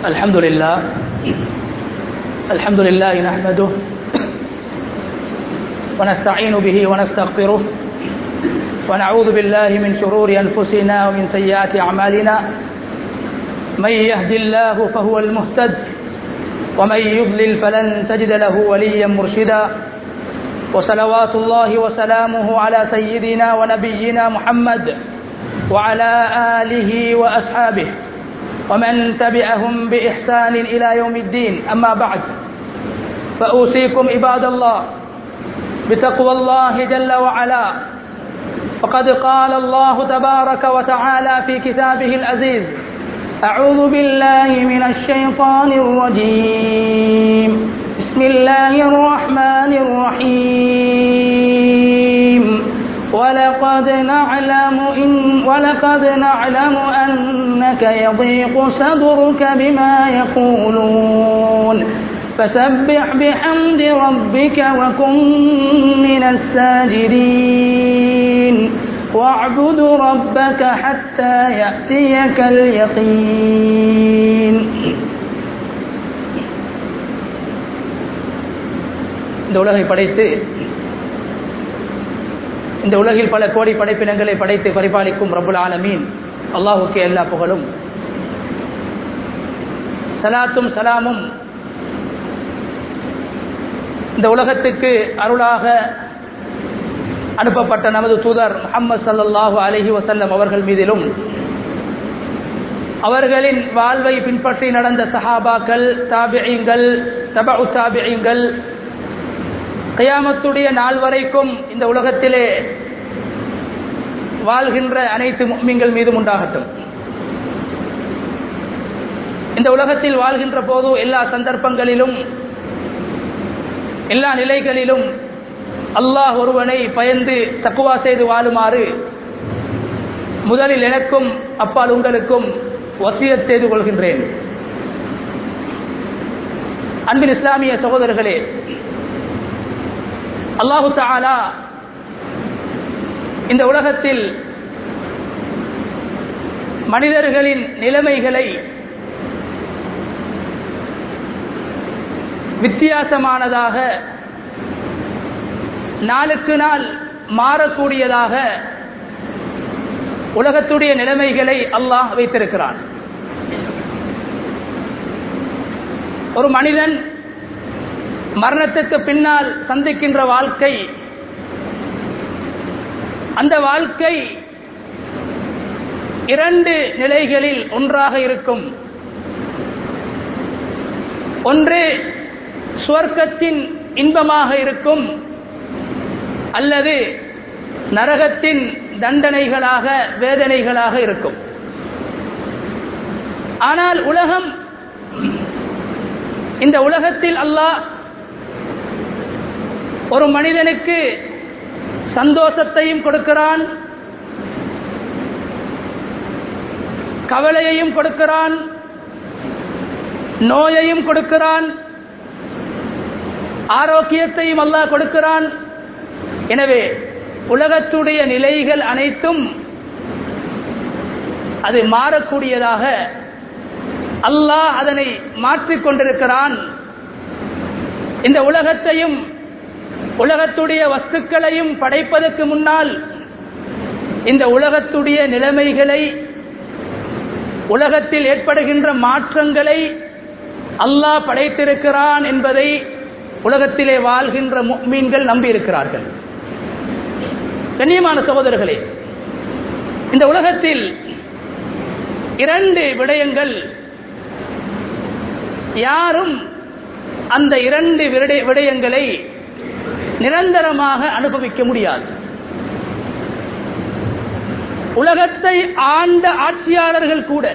الحمد لله الحمد لله نحمده ونستعين به ونستغفره ونعوذ بالله من شرور أنفسنا ومن سيئات أعمالنا من يهد الله فهو المهتد ومن يضلل فلن تجد له وليا مرشدا وصلوات الله وسلامه على سيدنا ونبينا محمد وعلى آله وأصحابه ومن تبعهم بإحسان إلى يوم الدين أما بعد فأوصيكم عباد الله بتقوى الله جل وعلا فقد قال الله تبارك وتعالى في كتابه العزيز أعوذ بالله من الشيطان الرجيم بسم الله الرحمن الرحيم ولقد نعلم إن ولقد نعلم أنك يضيق صدرك بما يقولون فسبح بحمد ربك وكن من الساجدين واعبد ربك حتى يأتيك اليقين இந்த உலகை படைத்து இந்த உலகில் பல கோடி படைப்பினங்களை படைத்து பரிபாலிக்கும் ரபுல் ஆலமீன் அல்லாஹுக்கு எல்லா புகழும் சலாத்தும் சலாமும் இந்த உலகத்துக்கு அருளாக அனுப்பப்பட்ட நமது தூதர் முகமது சல்லாஹூ அலஹி வசல்லம் அவர்கள் மீதிலும் அவர்களின் வாழ்வை பின்பற்றி நடந்த சஹாபாக்கள் தாபியங்கள் தபு தாபியங்கள் கயாமத்துடைய நாள் வரைக்கும் இந்த உலகத்திலே வாழ்கின்ற அனைத்து முக்மீன்கள் மீதும் உண்டாகட்டும் இந்த உலகத்தில் வாழ்கின்ற போது எல்லா சந்தர்ப்பங்களிலும் எல்லா நிலைகளிலும் அல்லாஹ் ஒருவனை பயந்து தக்குவா செய்து வாழுமாறு முதலில் எனக்கும் அப்பால் உங்களுக்கும் வசியத் செய்து கொள்கின்றேன் அன்பின் இஸ்லாமிய சகோதரர்களே அல்லாஹு தாலா இந்த உலகத்தில் மனிதர்களின் நிலைமைகளை வித்தியாசமானதாக நாளுக்கு நாள் மாறக்கூடியதாக உலகத்துடைய நிலைமைகளை அல்லாஹ் வைத்திருக்கிறான் ஒரு மனிதன் மரணத்துக்கு பின்னால் சந்திக்கின்ற வாழ்க்கை அந்த வாழ்க்கை இரண்டு நிலைகளில் ஒன்றாக இருக்கும் ஒன்று சுவர்க்கத்தின் இன்பமாக இருக்கும் அல்லது நரகத்தின் தண்டனைகளாக வேதனைகளாக இருக்கும் ஆனால் உலகம் இந்த உலகத்தில் அல்லாஹ் ஒரு மனிதனுக்கு சந்தோஷத்தையும் கொடுக்கிறான் கவலையையும் கொடுக்கிறான் நோயையும் கொடுக்கிறான் ஆரோக்கியத்தையும் அல்லாஹ் கொடுக்கிறான் எனவே உலகத்துடைய நிலைகள் அனைத்தும் அது மாறக்கூடியதாக அல்லாஹ் அதனை மாற்றிக்கொண்டிருக்கிறான் இந்த உலகத்தையும் உலகத்துடைய வஸ்துக்களையும் படைப்பதற்கு முன்னால் இந்த உலகத்துடைய நிலைமைகளை உலகத்தில் ஏற்படுகின்ற மாற்றங்களை அல்லாஹ் படைத்திருக்கிறான் என்பதை உலகத்திலே வாழ்கின்ற மீன்கள் நம்பியிருக்கிறார்கள் கண்ணியமான சகோதரர்களே இந்த உலகத்தில் இரண்டு விடயங்கள் யாரும் அந்த இரண்டு விடயங்களை நிரந்தரமாக அனுபவிக்க முடியாது உலகத்தை ஆண்ட ஆட்சியாளர்கள் கூட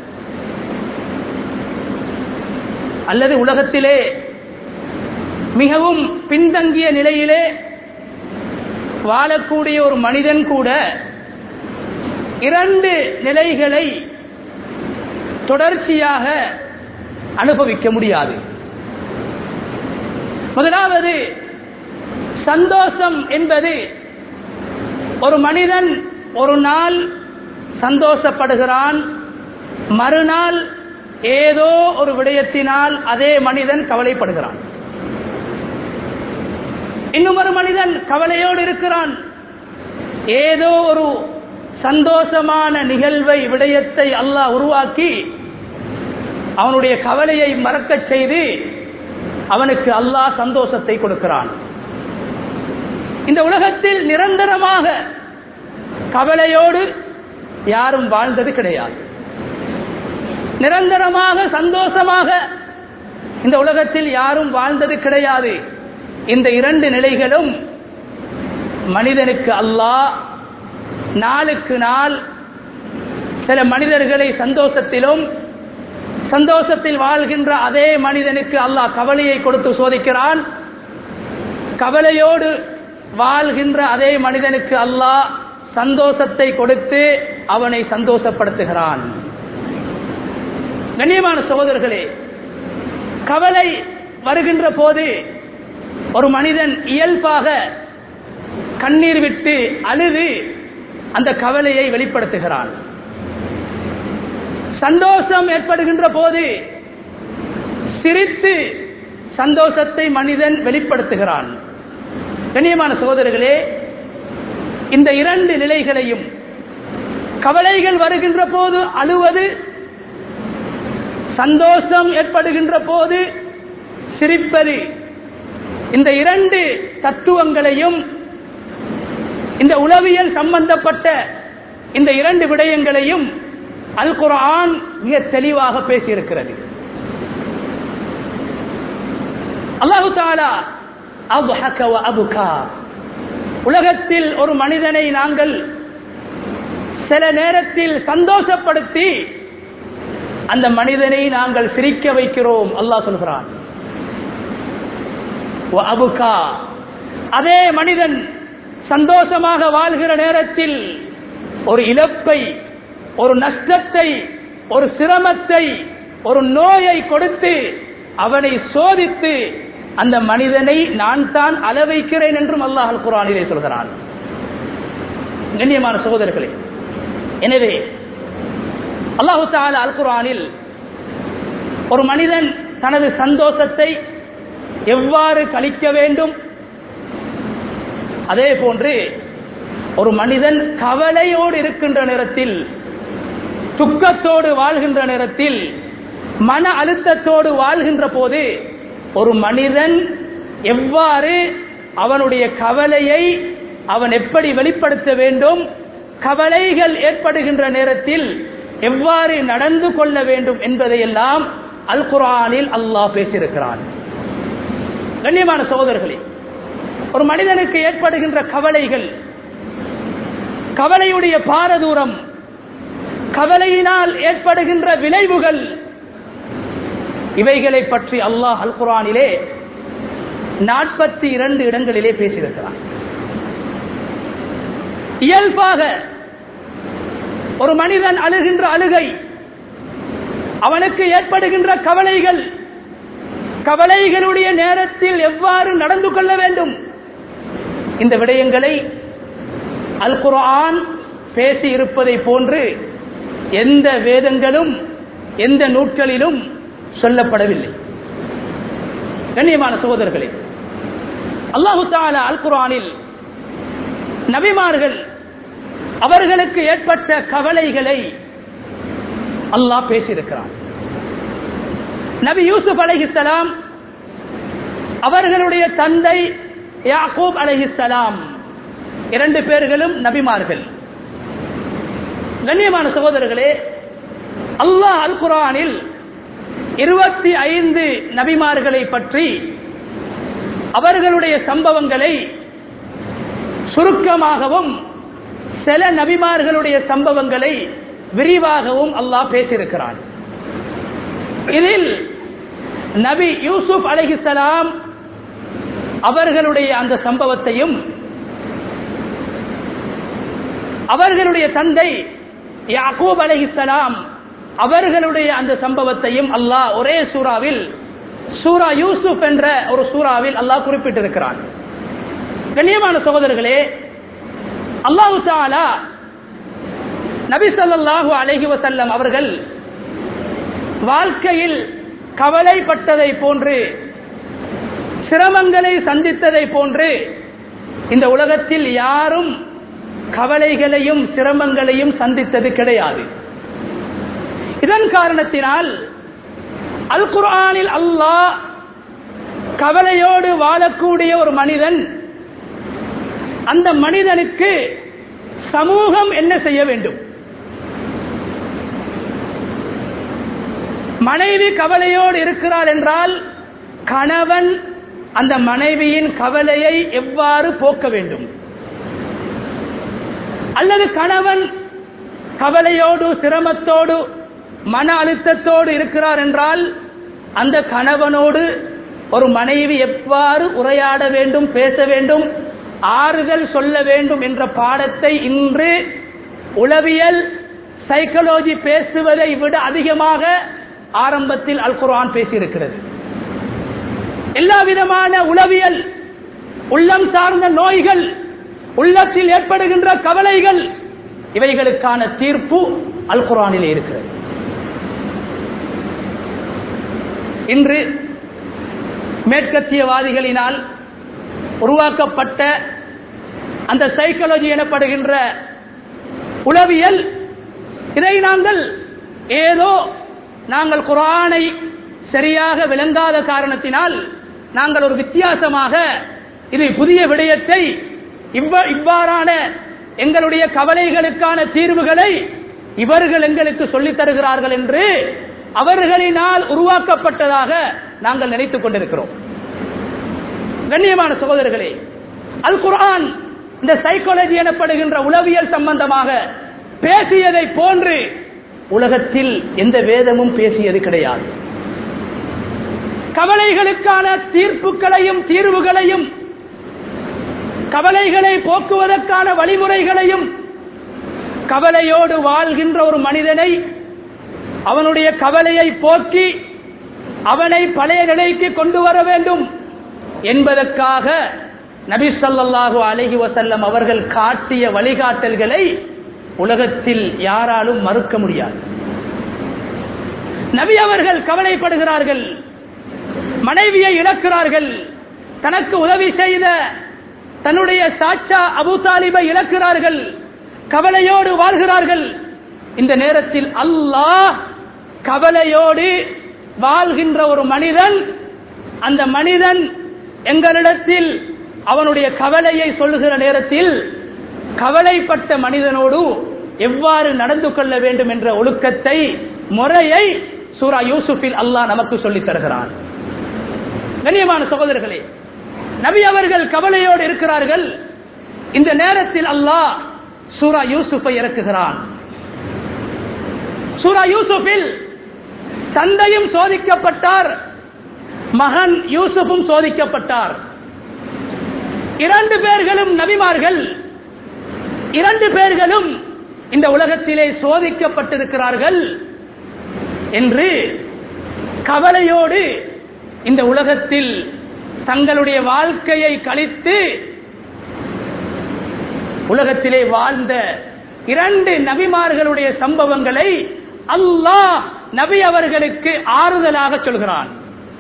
அல்லது உலகத்திலே மிகவும் பின்தங்கிய நிலையிலே வாழக்கூடிய ஒரு மனிதன் கூட இரண்டு நிலைகளை தொடர்ச்சியாக அனுபவிக்க முடியாது முதலாவது சந்தோஷம் என்பது ஒரு மனிதன் ஒரு நாள் சந்தோஷப்படுகிறான் மறுநாள் ஏதோ ஒரு விடயத்தினால் அதே மனிதன் கவலைப்படுகிறான் இன்னும் ஒரு மனிதன் கவலையோடு இருக்கிறான் ஏதோ ஒரு சந்தோஷமான நிகழ்வை விடயத்தை அல்லாஹ் உருவாக்கி அவனுடைய கவலையை மறக்கச் செய்து அவனுக்கு அல்லாஹ் சந்தோஷத்தை கொடுக்கிறான் இந்த உலகத்தில் நிரந்தரமாக கவலையோடு யாரும் வாழ்ந்தது கிடையாது நிரந்தரமாக சந்தோஷமாக இந்த உலகத்தில் யாரும் வாழ்ந்தது கிடையாது இந்த இரண்டு நிலைகளும் மனிதனுக்கு அல்லாஹ் நாளுக்கு நாள் சில மனிதர்களை சந்தோஷத்திலும் சந்தோஷத்தில் வாழ்கின்ற அதே மனிதனுக்கு அல்லாஹ் கவலையை கொடுத்து சோதிக்கிறான் கவலையோடு வாழ்கின்ற அதே மனிதனுக்கு அல்லாஹ் சந்தோஷத்தை கொடுத்து அவனை சந்தோஷப்படுத்துகிறான் கண்ணியமான சகோதரர்களே கவலை வருகின்ற போது ஒரு மனிதன் இயல்பாக கண்ணீர் விட்டு அழுது அந்த கவலையை வெளிப்படுத்துகிறான் சந்தோஷம் ஏற்படுகின்ற போது சிரித்து சந்தோஷத்தை மனிதன் வெளிப்படுத்துகிறான் கண்ணியமான சகோதரர்களே இந்த இரண்டு நிலைகளையும் கவலைகள் வருகின்ற போது அழுவது சந்தோஷம் ஏற்படுகின்ற போது சிரிப்பது இந்த இரண்டு தத்துவங்களையும் இந்த உளவியல் சம்பந்தப்பட்ட இந்த இரண்டு விடயங்களையும் அல் குரான் மிக தெளிவாக பேசியிருக்கிறது அல்லாஹு தாலா அபுஹக வ அபுகா உலகத்தில் ஒரு மனிதனை நாங்கள் சில நேரத்தில் சந்தோஷப்படுத்தி அந்த மனிதனை நாங்கள் சிரிக்க வைக்கிறோம் அல்லாஹ் சொல்கிறான் வ அபுகா அதே மனிதன் சந்தோஷமாக வாழ்கிற நேரத்தில் ஒரு இழப்பை ஒரு நஷ்டத்தை ஒரு சிரமத்தை ஒரு நோயை கொடுத்து அவனை சோதித்து அந்த மனிதனை நான் தான் அளவைக்கிறேன் என்றும் அல்லாஹ் குரானிலே சொல்கிறான் கண்ணியமான சகோதரர்களே எனவே அல்லாஹு தால அல் குரானில் ஒரு மனிதன் தனது சந்தோஷத்தை எவ்வாறு கழிக்க வேண்டும் அதே போன்று ஒரு மனிதன் கவலையோடு இருக்கின்ற நேரத்தில் துக்கத்தோடு வாழ்கின்ற நேரத்தில் மன அழுத்தத்தோடு வாழ்கின்ற போது ஒரு மனிதன் எவ்வாறு அவனுடைய கவலையை அவன் எப்படி வெளிப்படுத்த வேண்டும் கவலைகள் ஏற்படுகின்ற நேரத்தில் எவ்வாறு நடந்து கொள்ள வேண்டும் என்பதையெல்லாம் அல் குரானில் அல்லாஹ் பேசியிருக்கிறான் கண்ணியமான சகோதரர்களே ஒரு மனிதனுக்கு ஏற்படுகின்ற கவலைகள் கவலையுடைய பாரதூரம் கவலையினால் ஏற்படுகின்ற விளைவுகள் இவைகளை பற்றி அல்லாஹ் அல் குரானிலே நாற்பத்தி இரண்டு இடங்களிலே பேசியிருக்கிறார் இயல்பாக ஒரு மனிதன் அழுகின்ற அழுகை அவனுக்கு ஏற்படுகின்ற கவலைகள் கவலைகளுடைய நேரத்தில் எவ்வாறு நடந்து கொள்ள வேண்டும் இந்த விடயங்களை அல் குரான் பேசி இருப்பதை போன்று எந்த வேதங்களும் எந்த நூட்களிலும் சொல்லப்படவில்லை கண்ணியமான சகோதரர்களே அல்லாஹு தாலா அல் குரானில் நபிமார்கள் அவர்களுக்கு ஏற்பட்ட கவலைகளை அல்லாஹ் பேசியிருக்கிறான் நபி யூசுப் அலைஹிஸ்ஸலாம் அவர்களுடைய தந்தை யாக்கூப் அலைஹிஸ்ஸலாம் இரண்டு பேர்களும் நபிமார்கள் கண்ணியமான சகோதரர்களே அல்லாஹ் அல் குரானில் இருபத்தி ஐந்து நபிமார்களை பற்றி அவர்களுடைய சம்பவங்களை சுருக்கமாகவும் சில நபிமார்களுடைய சம்பவங்களை விரிவாகவும் அல்லாஹ் பேசியிருக்கிறான் இதில் நபி யூசுப் அலைஹிஸ்ஸலாம் அவர்களுடைய அந்த சம்பவத்தையும் அவர்களுடைய தந்தை யாக்கூப் அலைஹிஸ்ஸலாம் அவர்களுடைய அந்த சம்பவத்தையும் அல்லாஹ் ஒரே சூறாவில் சூரா யூசுப் என்ற ஒரு சூறாவில் அல்லாஹ் குறிப்பிட்டிருக்கிறான் கண்ணியமான சகோதரர்களே அல்லாஹு தாலா நபி ஸல்லல்லாஹு அலைஹி வஸல்லம் அவர்கள் வாழ்க்கையில் கவலைப்பட்டதை போன்று சிரமங்களை சந்தித்ததை போன்று இந்த உலகத்தில் யாரும் கவலைகளையும் சிரமங்களையும் சந்தித்தது கிடையாது இதன் காரணத்தினால் அல் குர்ஆனில் அல்லாஹ் கவலையோடு வாழக்கூடிய ஒரு மனிதன் அந்த மனிதனுக்கு சமூகம் என்ன செய்ய வேண்டும் மனைவி கவலையோடு இருக்கிறார் என்றால் கணவன் அந்த மனைவியின் கவலையை எவ்வாறு போக்க வேண்டும் அல்லது கணவன் கவலையோடு சிரமத்தோடு மன அழுத்தத்தோடு இருக்கிறார் என்றால் அந்த கணவனோடு ஒரு மனைவி எவ்வாறு உரையாட வேண்டும் பேச வேண்டும் ஆறுதல் சொல்ல வேண்டும் என்ற பாடத்தை இன்று உளவியல் சைக்கலாஜி பேசுவதை விட அதிகமாக ஆரம்பத்தில் அல் குர்ஆன் பேசியிருக்கிறது எல்லா விதமான உளவியல் உள்ளம் சார்ந்த நோய்கள் உள்ளத்தில் ஏற்படுகின்ற கவலைகள் இவைகளுக்கான தீர்ப்பு அல் குர்ஆனிலே இருக்கிறது இன்று மேற்கத்தியவாதிகளினால் உருவாக்கப்பட்ட அந்த சைக்காலஜி எனப்படுகின்ற உளவியல் இதை நாங்கள் ஏதோ நாங்கள் குரானை சரியாக விளங்காத காரணத்தினால் நாங்கள் ஒரு வித்தியாசமாக இது புதிய விடயத்தை இவ்வ- இவ்வாறான எங்களுடைய கவலைகளுக்கான தீர்வுகளை இவர்கள் எங்களுக்கு சொல்லித் தருகிறார்கள் என்று அவர்களினால் உருவாக்கப்பட்டதாக நாங்கள் நினைத்துக் கொண்டிருக்கிறோம் கண்ணியமான சகோதரர்களே அல் குர்ஆன் இந்த சைக்காலஜி எனப்படுகின்ற உளவியல் சம்பந்தமாக பேசியதை போன்று உலகத்தில் எந்த வேதமும் பேசியது கிடையாது கவலைகளுக்கான தீர்ப்புகளையும் தீர்வுகளையும் கவலைகளை போக்குவதற்கான வழிமுறைகளையும் கவலையோடு வாழ்கின்ற ஒரு மனிதனை அவனுடைய கவலையை போக்கி அவனை பழைய நிலைக்கு கொண்டு வர வேண்டும் என்பதற்காக நபி ஸல்லல்லாஹு அலைஹி வஸல்லம் அவர்கள் காட்டிய வழிகாட்டல்களை உலகத்தில் யாராலும் மறுக்க முடியாது நபி அவர்கள் கவலைப்படுகிறார்கள் மனைவியை இழக்கிறார்கள் தனக்கு உதவி செய்த தன்னுடைய சாச்சா அபு தாலிபை இழக்கிறார்கள் கவலையோடு வாழ்கிறார்கள் இந்த நேரத்தில் அல்லாஹ் கவலையோடு வாழ்கின்ற ஒரு மனிதன் அந்த மனிதன் எங்களிடத்தில் அவனுடைய கவலையை சொல்லுகிற நேரத்தில் கவலைப்பட்ட மனிதனோடு எவ்வாறு நடந்து கொள்ள வேண்டும் என்ற ஒழுக்கத்தை முறையை சூரா யூசுஃபில் அல்லாஹ் நமக்கு சொல்லித் தருகிறான் கண்ணியமான சகோதரர்களே நபி அவர்கள் கவலையோடு இருக்கிறார்கள் இந்த நேரத்தில் அல்லாஹ் சூரா யூசுஃபை இறக்குகிறான் சூரா யூசுஃபில் தந்தையும் சோதிக்கப்பட்டார் மகன் யூசுஃபும் சோதிக்கப்பட்டார் இரண்டு பேர்களும் நபிமார்கள் இரண்டு பேர்களும் இந்த உலகத்திலே சோதிக்கப்பட்டிருக்கிறார்கள் என்று கவலையோடு இந்த உலகத்தில் தங்களுடைய வாழ்க்கையை கழித்து உலகத்திலே வாழ்ந்த இரண்டு நபிமார்களுடைய சம்பவங்களை அல்லாஹ் நபி அவர்களுக்கு ஆறுதலாக சொல்கிறான்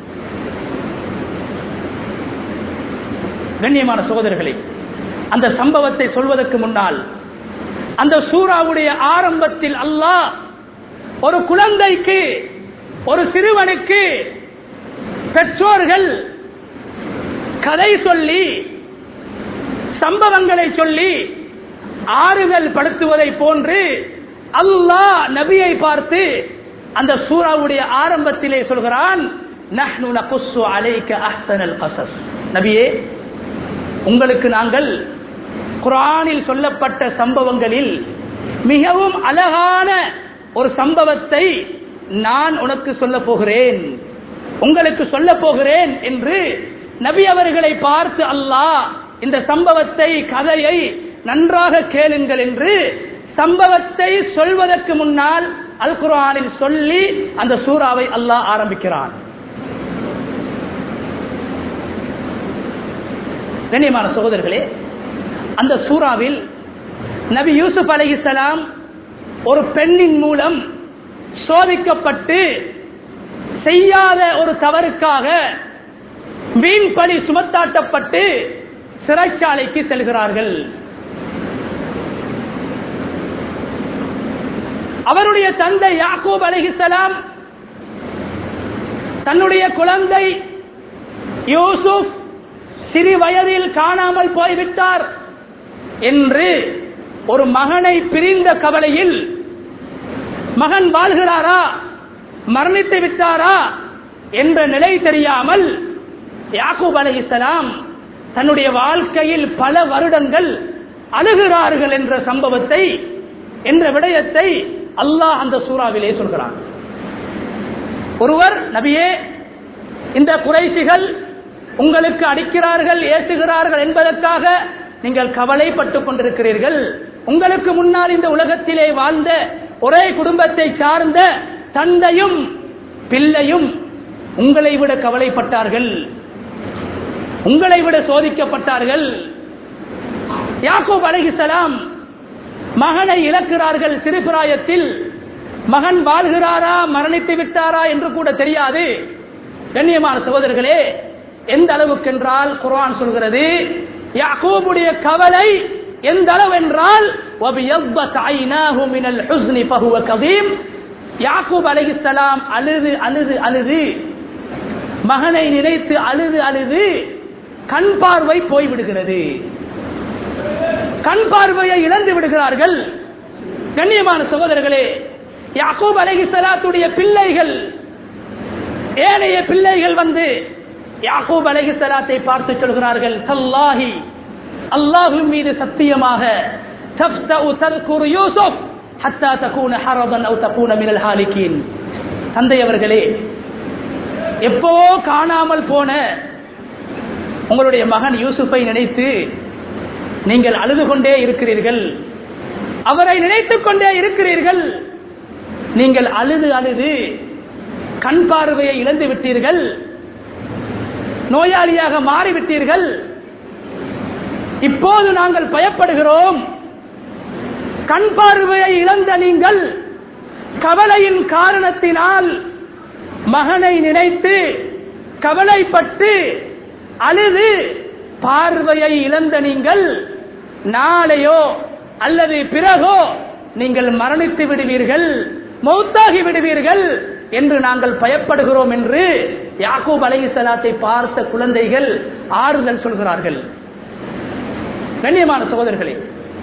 கண்ணியமான சகோதரர்களே அந்த சம்பவத்தை சொல்வதற்கு முன்னால் அந்த சூறாவுடைய ஆரம்பத்தில் அல்லாஹ் ஒரு குழந்தைக்கு ஒரு சிறுவனுக்கு பெற்றோர்கள் கதை சொல்லி சம்பவங்களை சொல்லி ஆறுதல் படுத்துவதை போன்று அல்லாஹ் நபியை பார்த்து அந்த சூறாவுடைய ஆரம்பத்திலே சொல்கிறான் நஹ்னு நகுஸ்ஸு அலைக அஹ்ஸனல் கஸஸ் நபியே உங்களுக்கு நாங்கள் குர்ஆனில் சொல்லப்பட்ட சம்பவங்களில் மிகவும் அழகான ஒரு சம்பவத்தை நான் உனக்கு சொல்ல போகிறேன் உங்களுக்கு சொல்ல போகிறேன் என்று நபி அவர்களை பார்த்து அல்லாஹ் இந்த சம்பவத்தை கதையை நன்றாக கேளுங்கள் என்று சம்பவத்தை சொல்வதற்கு முன்னால் அல் குர்ஆனில் சொல்லி அந்த சூறாவை அல்லாஹ் ஆரம்பிக்கிறான் கண்ணியமான சகோதரர்களே அந்த சூறாவில் நபி யூசுப் அலைஹிஸ்ஸலாம் ஒரு பெண்ணின் மூலம் சோதிக்கப்பட்டு செய்யாத ஒரு தவறுக்காக வீண் பழி சுமத்தாட்டப்பட்டு சிறைச்சாலைக்கு செல்கிறார்கள் அவருடைய தந்தை யாக்கூப் அலைஹிஸ்ஸலாம் தன்னுடைய குழந்தை யூசுப் சிறு வயதில் காணாமல் போய்விட்டார் என்று ஒரு மகனை பிரிந்த கவலையில் மகன் வாழ்கிறாரா மரணித்து விட்டாரா என்ற நிலை தெரியாமல் யாக்கூப் அலைஹிஸ்ஸலாம் தன்னுடைய வாழ்க்கையில் பல வருடங்கள் அழுகிறார்கள் என்ற சம்பவத்தை என்ற விடயத்தை அல்லாஹ் அந்த சூறாவிலே சொல்கிறான் ஒருவர் நபியே இந்த குறைசிகள் உங்களுக்கு அடிக்கிறார்கள் ஏசுகிறார்கள் என்பதற்காக நீங்கள் கவலைப்பட்டுக் கொண்டிருக்கிறீர்கள் உங்களுக்கு முன்னால் இந்த உலகத்திலே வாழ்ந்த ஒரே குடும்பத்தை சார்ந்த தந்தையும் பிள்ளையும் உங்களை விட கவலைப்பட்டார்கள் உங்களை விட சோதிக்கப்பட்டார்கள் யாக்கூப் அலைஹிஸ்ஸலாம் மகனை இழக்கிறார்கள் சிறுபிராயத்தில் மகன் வாழ்கிறாரா மரணித்து விட்டாரா என்று கூட தெரியாது கண்ணியமான சகோதரர்களே எந்த அளவுக்கு என்றால் குர்ஆன் சொல்கிறது யாக்கூபுடைய கவலை எந்த அளவு என்றால் وَبِيَضَّتْ عَيْنَاهُ مِنَ الْحُزْنِ فَهُوَ كَظِيمٌ யாக்கூப் அலைஹிஸ்ஸலாம் அழுது அழுது அழுது மகனை நினைத்து அழுது அழுது கண் பார்வை போய்விடுகிறது கண் பார்வையை இழந்து விடுகிறார்கள் கண்ணியமான சகோதரர்களே யாக்கூப் அலைஹிஸ்ஸலாத்துடைய பிள்ளைகள் ஏனைய பிள்ளைகள் வந்து யாக்கூப் அலைஹிஸ்ஸலாத்தை பார்த்து சொல்கிறார்கள் தல்லாஹி அல்லாஹ்வின் மீது சத்தியமாக தஃப்தஉ தذكر யூசுப் ஹத்தா தகூன ஹரதன் அவு தகூன மினல் ஹாலிகீன் தந்தை அவர்களே எப்போ காணாமல் போன உங்களுடைய மகன் யூசுஃபை நினைத்து நீங்கள் அழுது கொண்டே இருக்கிறீர்கள் அவரை நினைத்துக் கொண்டே இருக்கிறீர்கள் நீங்கள் அழுது அழுது கண் பார்வையை இழந்து விட்டீர்கள் நோயாளியாக மாறிவிட்டீர்கள் இப்போது நாங்கள் பயப்படுகிறோம் கண் பார்வையை இழந்த நீங்கள் கவலையின் காரணத்தினால் மகனை நினைத்து கவலைப்பட்டு அழுது பார்வையை இழந்த நீங்கள் நாளையோ அல்லது பிறகோ நீங்கள் மரணித்து விடுவீர்கள் மௌத்தாகி விடுவீர்கள் என்று நாங்கள் பயப்படுகிறோம் என்று யாக்கூப் அலைஹிஸ்ஸலாத்தை பார்த்த குழந்தைகள் ஆறுதல் சொல்கிறார்கள் கண்ணியமான சகோதரர்களே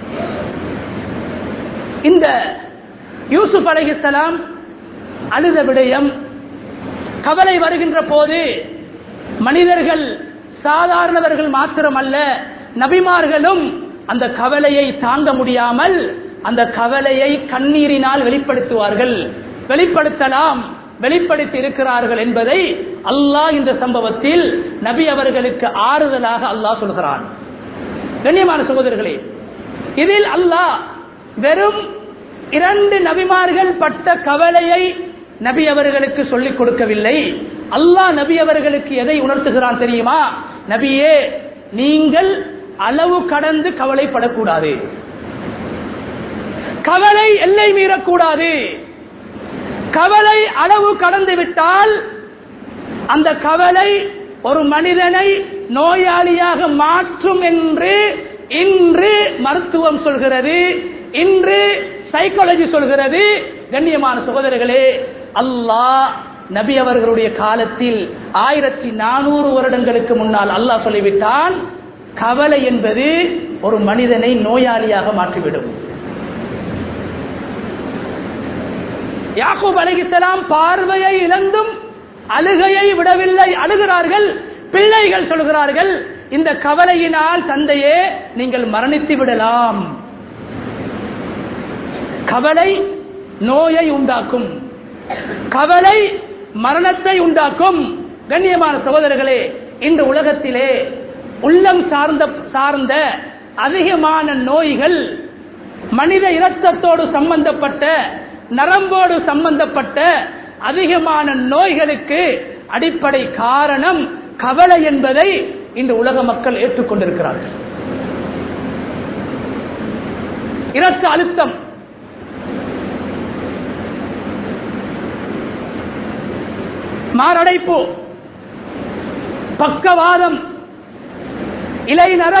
இந்த யூசுப் அலைஹிஸ்ஸலாம் அழுத விடயம் கவலை வருகின்ற போது மனிதர்கள் சாதாரணவர்கள் மாத்திரமல்ல நபிமார்களும் அந்த கவலையை தாங்க முடியாமல் அந்த கவலையை கண்ணீரினால் வெளிப்படுத்துவார்கள் வெளிப்படுத்தலாம் வெளிப்படுத்தி இருக்கிறார்கள் என்பதை அல்லாஹ் இந்த சம்பவத்தில் நபி அவர்களுக்கு ஆறுதலாக அல்லாஹ் சொல்கிறான் கண்ணியமான சகோதரர்களே இதில் அல்லாஹ் வெறும் இரண்டு நபிமார்கள் பட்ட கவலையை நபி அவர்களுக்கு சொல்லிக் கொடுக்கவில்லை அல்லாஹ் நபி அவர்களுக்கு எதை உணர்த்துகிறான் தெரியுமா நபியே நீங்கள் அளவு கடந்து கவலைப்படக்கூடாது கவலை எல்லை மீறக்கூடாது கவலை அளவு கடந்து விட்டால் அந்த கவலை ஒரு மனிதனை நோயாளியாக மாற்றும் என்று இன்று மருத்துவம் சொல்கிறது இன்று சைக்காலஜி சொல்கிறது கண்ணியமான சகோதரர்களே அல்லாஹ் நபி அவர்களுடைய காலத்தில் ஆயிரத்தி நானூறு வருடங்களுக்கு முன்னால் அல்லாஹ் சொல்லிவிட்டான் கவலை என்பது ஒரு மனிதனை நோயாளியாக மாற்றிவிடும் யாக்கூப் அலைஹிஸ்ஸலாம் பார்வையை இழந்தும் அழுகையை விடவில்லை அழுகிறார்கள் பிள்ளைகள் சொல்கிறார்கள் இந்த கவலையினால் தந்தையே நீங்கள் மரணித்து விடலாம் கவலை நோயை உண்டாக்கும் கவலை மரணத்தை உண்டாக்கும் கண்ணியமான சகோதரர்களே இந்த உலகத்திலே உள்ளம் சார்ந்த சார்ந்த அதிகமான நோய்கள் மனித இரத்தத்தோடு சம்பந்தப்பட்ட நரம்போடு சம்பந்தப்பட்ட அதிகமான நோய்களுக்கு அடிப்படை காரணம் கவலை என்பதை இந்த உலக மக்கள் ஏற்றுக்கொண்டிருக்கிறார்கள் இரத்த அழுத்தம் மாரடைப்பு பக்கவாதம் இலைநரை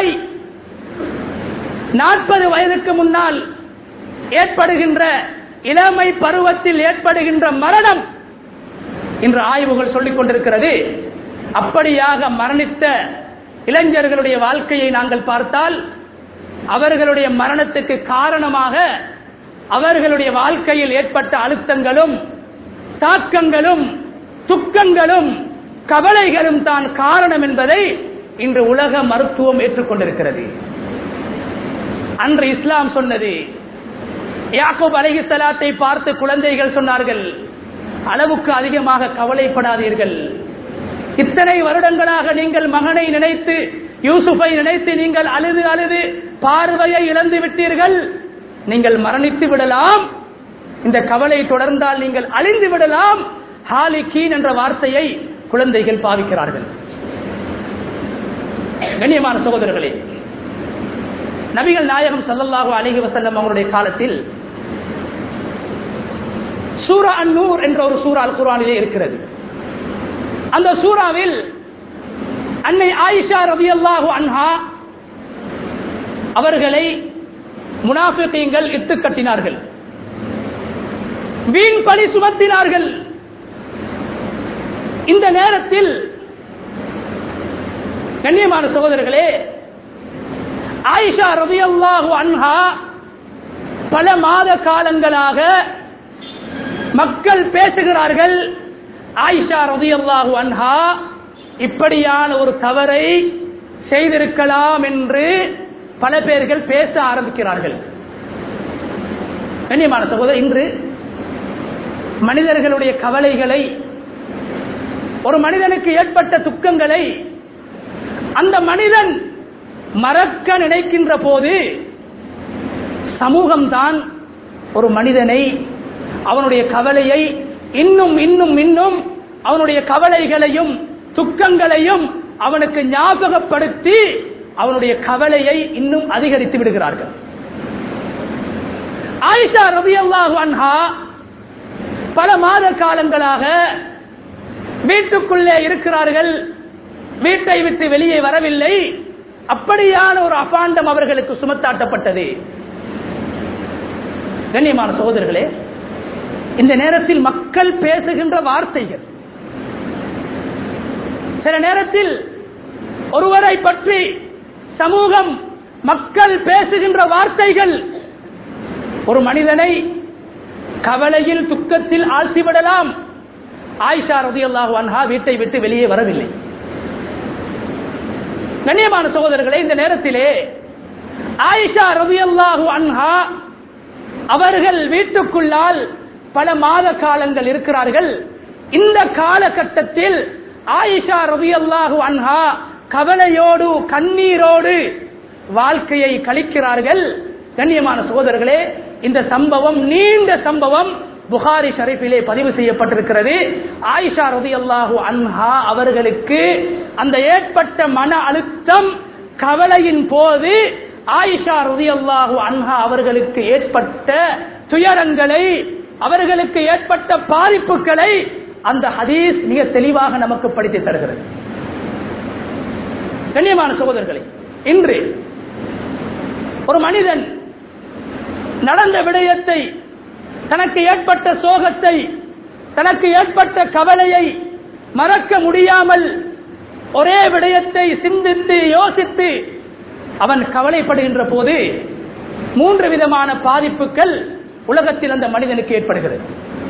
நாற்பது வயதுக்கு முன்னால் ஏற்படுகின்ற இளமை பருவத்தில் ஏற்படுகின்ற மரணம் இன்று ஆய்வுகள் சொல்லிக் கொண்டிருக்கிறது அப்படியாக மரணித்த இளைஞர்களுடைய வாழ்க்கையை நாங்கள் பார்த்தால் அவர்களுடைய மரணத்துக்கு காரணமாக அவர்களுடைய வாழ்க்கையில் ஏற்பட்ட அழுத்தங்களும் தாக்கங்களும் துக்கங்களும் கவலைகளும் தான் காரணம் என்பதை இன்று உலக மருத்துவம் ஏற்றுக்கொண்டிருக்கிறது அன்று இஸ்லாம் சொன்னது யாக்கூப் அலைஹிஸ்ஸலாத்தை பார்த்து குழந்தைகள் சொன்னார்கள் அளவுக்கு அதிகமாக கவலைப்படாதீர்கள் இத்தனை வருடங்களாக நீங்கள் மகனை நினைத்து யூசுஃபை நினைத்து நீங்கள் அழுது அழுது பார்வையை இழந்து விட்டீர்கள் நீங்கள் மரணித்து விடலாம் இந்த கவலை தொடர்ந்தால் நீங்கள் அழிந்து விடலாம் ஹாலிகீன் என்ற வார்த்தையை குழந்தைகள் பாவிக்கிறார்கள் கண்ணியமான சகோதரர்களே நபிகள் நாயகம் ஸல்லல்லாஹு அலைஹி வஸல்லம் அவருடைய காலத்தில் சூரா அன்னூர் என்ற ஒரு சூரா அல் குர்ஆனிலே இருக்கிறது அந்த சூறாவில் அன்னை ஆயிஷா ரலியல்லாஹு அன்ஹா அவர்களை முனாஃபிகீங்கள் இட்டு கட்டினார்கள் வீண் பழி சுமத்தினார்கள் இந்த நேரத்தில் கண்ணியமான சகோதரர்களே ஆயிஷா ரதியல்லாஹு அன்ஹா பல மாத காலங்களாக மக்கள் பேசுகிறார்கள் ஆயிஷா ரதியல்லாஹு அன்ஹா இப்படியான ஒரு தவறை செய்திருக்கலாம் என்று பல பேர்கள் பேச ஆரம்பிக்கிறார்கள் கண்ணியமான சகோதரர் இன்று மனிதர்களுடைய கவலைகளை ஒரு மனிதனுக்கு ஏற்பட்ட துக்கங்களை அந்த மனிதன் மறக்க நினைக்கின்ற போது சமூகம்தான் ஒரு மனிதனை அவனுடைய கவலையை இன்னும் இன்னும் இன்னும் அவனுடைய கவலைகளையும் துக்கங்களையும் அவனுக்கு ஞாபகப்படுத்தி அவனுடைய கவலையை இன்னும் அதிகரித்து விடுகிறார்கள் ஆயிஷா ரபியல்லாஹு அன்ஹா பல மாத காலங்களாக வீட்டுக்குள்ளே இருக்கிறார்கள் வீட்டை விட்டு வெளியே வரவில்லை அப்படியான ஒரு அபாண்டம் அவர்களுக்கு சுமத்தாட்டப்பட்டது கண்ணியமான சகோதரர்களே இந்த நேரத்தில் மக்கள் பேசுகின்ற வார்த்தைகள் சில நேரத்தில் ஒருவரை பற்றி சமூகம் மக்கள் பேசுகின்ற வார்த்தைகள் ஒரு மனிதனை கவலையில் துக்கத்தில் ஆழ்த்திவிடலாம் ஆயிஷா ரதியல்லாஹு அன்ஹா வீட்டை விட்டு வெளியே வரவில்லை கண்ணியமான சகோதரர்களே இந்த நேரத்திலே ஆயிஷா ரதியல்லாஹு அன்ஹா அவர்கள் வீட்டுக்குள்ளால் பல மாத காலங்கள் இருக்கிறார்கள் இந்த காலகட்டத்தில் ஆயிஷா ரதியல்லாஹு அன்ஹா கவலையோடு கண்ணீரோடு வாழ்க்கையை கழிக்கிறார்கள் கண்ணியமான சகோதரர்களே இந்த சம்பவம் நீண்ட சம்பவம் புகாரி ஷரீஃபிலே பதிவு செய்யப்பட்டிருக்கிறது ஆயிஷா ரதியல்லாஹு அன்ஹா அவர்களுக்கு அந்த ஏற்பட்ட மன அழுத்தம் கவலையின் போது ஆயிஷா ரதியல்லாஹு அன்ஹா அவர்களுக்கு ஏற்பட்ட துயரங்களை அவர்களுக்கு ஏற்பட்ட பாதிப்புகளை அந்த ஹதீஸ் மிக தெளிவாக நமக்கு படித்து தருகிறது கண்ணியமான சகோதரர்களே இன்று ஒரு மனிதன் நடந்த விடயத்தை தனக்கு ஏற்பட்ட சோகத்தை தனக்கு ஏற்பட்ட கவலையை மறக்க முடியாமல் ஒரே விடயத்தை சிந்தித்து யோசித்து அவன் கவலைப்படுகின்ற போது மூன்று விதமான பாதிப்புகள் உலகத்தில் அந்த மனிதனுக்கு ஏற்படுகிறது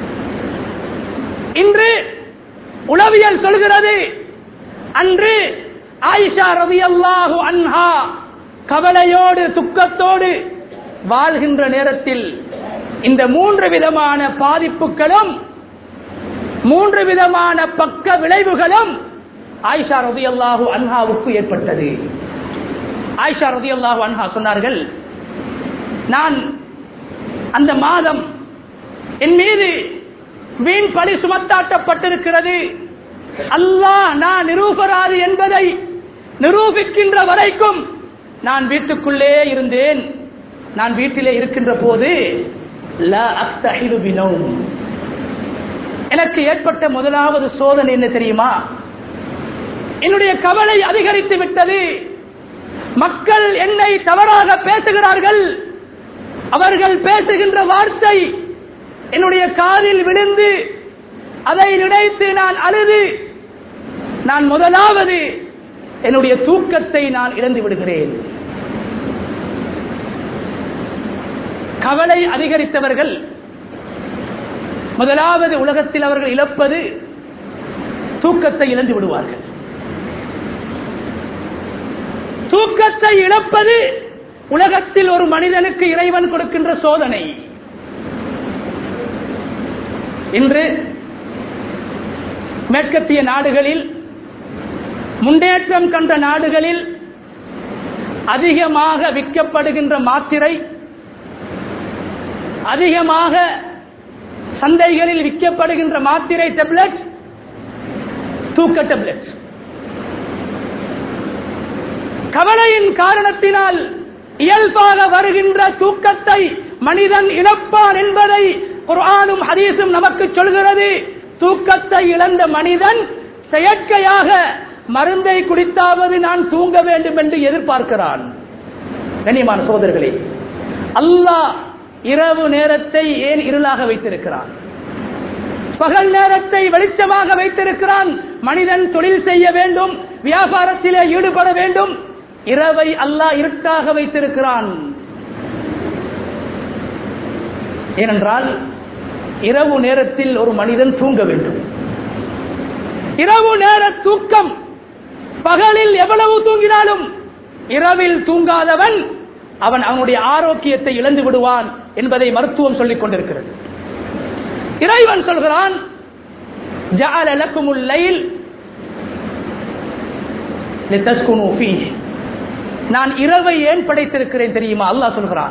இன்று உளவியல் சொல்கிறது அன்று ஆயிஷா ரவி அல்லாஹு அன்ஹா கவலையோடு துக்கத்தோடு வாழ்கின்ற நேரத்தில் இந்த மூன்று விதமான பாதிப்புகளும் மூன்று விதமான பக்க விளைவுகளும் ஆயிஷா ரதி அல்லாஹு அன்ஹாவுக்கு ஏற்பட்டது ஆயிஷா ரதி அல்லாஹு அன்ஹா சொன்னார்கள் நான் அந்த மாதம் என் மீது வீண் பழி சுமத்தாட்டப்பட்டிருக்கிறது அல்லாஹ் நான் நிரூபராது என்பதை நிரூபிக்கின்ற வரைக்கும் நான் வீட்டுக்குள்ளே இருந்தேன் நான் வீட்டிலே இருக்கின்ற போது எனக்கு ஏற்பட்ட முதலாவது சோதனை என்ன தெரியுமா என்னுடைய கவலை அதிகரித்து விட்டது மக்கள் என்னை தவறாக பேசுகிறார்கள் அவர்கள் பேசுகின்ற வார்த்தை என்னுடைய காதில் விழுந்து அதை நினைத்து நான் அழுது நான் முதலாவது என்னுடைய தூக்கத்தை நான் இழந்து விடுகிறேன் கவலை அதிகரித்தவர்கள் முதலாவது உலகத்தில் அவர்கள் இழப்பது தூக்கத்தை இழந்து விடுவார்கள் தூக்கத்தை இழப்பது உலகத்தில் ஒரு மனிதனுக்கு இறைவன் கொடுக்கின்ற சோதனை இன்று மேற்கத்திய நாடுகளில் முன்னேற்றம் கண்ட நாடுகளில் அதிகமாக விற்கப்படுகின்ற மாத்திரை அதிகமாக சந்தைகளில் விற்கப்படுகின்ற மாத்திரை டெப்லெட் தூக்க டெப்லெட் கவலையின் காரணத்தினால் இயல்பாக வருகின்ற தூக்கத்தை மனிதன் இழப்பான் என்பதை குர்ஆனும் ஹதீஸும் நமக்கு சொல்கிறது தூக்கத்தை இழந்த மனிதன் செயற்கையாக மருந்தை குடித்தாவது நான் தூங்க வேண்டும் என்று எதிர்பார்க்கிறான் கண்ணியமான சோதர்களே அல்லாஹ் இரவு நேரத்தை ஏன் இருளாக வைத்திருக்கிறான் பகல் நேரத்தை வெளிச்சமாக வைத்திருக்கிறான் மனிதன் தொழில் செய்ய வேண்டும் வியாபாரத்திலே ஈடுபட வேண்டும் இரவை அல்லாஹ் இருட்டாக வைத்திருக்கிறான் ஏனென்றால் இரவு நேரத்தில் ஒரு மனிதன் தூங்க வேண்டும் இரவு நேர தூக்கம் பகலில் எவ்வளவு தூங்கினாலும் இரவில் தூங்காதவன் அவன் அவனுடைய ஆரோக்கியத்தை இழந்து விடுவான் என்பதை மருத்துவம் சொல்லிக் கொண்டிருக்கிறது இறைவன் சொல்கிறான் ஜஅல லக்குமுல் லைல் லிதஸ்குனு ஃபீஹ் நான் இரவை ஏன் படைத்திருக்கிறேன் தெரியுமா அல்லாஹ் சொல்கிறான்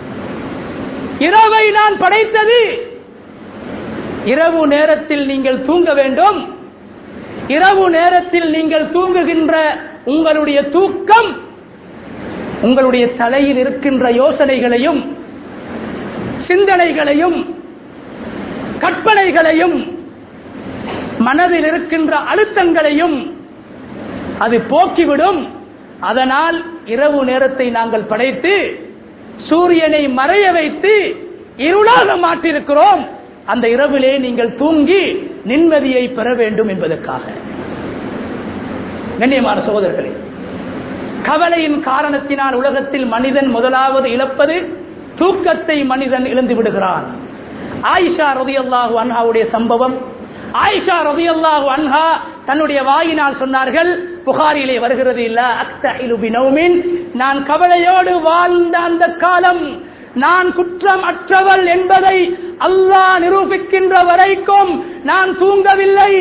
இரவை நான் படைத்தது இரவு நேரத்தில் நீங்கள் தூங்க வேண்டும் இரவு நேரத்தில் நீங்கள் தூங்குகின்ற உங்களுடைய தூக்கம் உங்களுடைய தலையில் இருக்கின்ற யோசனைகளையும் சிந்தனைகளையும் கற்பனைகளையும் மனதில் இருக்கின்ற அழுத்தங்களையும் அது போக்கிவிடும் அதனால் இரவு நேரத்தை நாங்கள் படைத்து சூரியனை மறைய வைத்து இருளாக மாற்றிருக்கிறோம் அந்த இரவிலே நீங்கள் தூங்கி நிம்மதியை பெற வேண்டும் என்பதற்காக கண்ணியமான சகோதரர்களே கவலையின் காரணத்தினால் உலகத்தில் மனிதன் முதலாவது இழப்பது தூக்கத்தை மனிதன் இழந்து விடுகிறான் ஆயிஷா ரதியல்லாஹு அன்ஹாவுடைய சம்பவம் ஆயிஷா ரதியல்லாஹு அன்ஹா தன்னுடைய வாயினால் சொன்னார்கள் புகாரிலே வருகிறது இல்ல அக்தஹிலு பினௌமின் நான் கவலையோடு வாழ்ந்த அந்த காலம் நான் குற்றம் அற்றவள் என்பதை அல்லாஹ் நிரூபிக்கின்ற வரைக்கும் நான் தூங்கவில்லை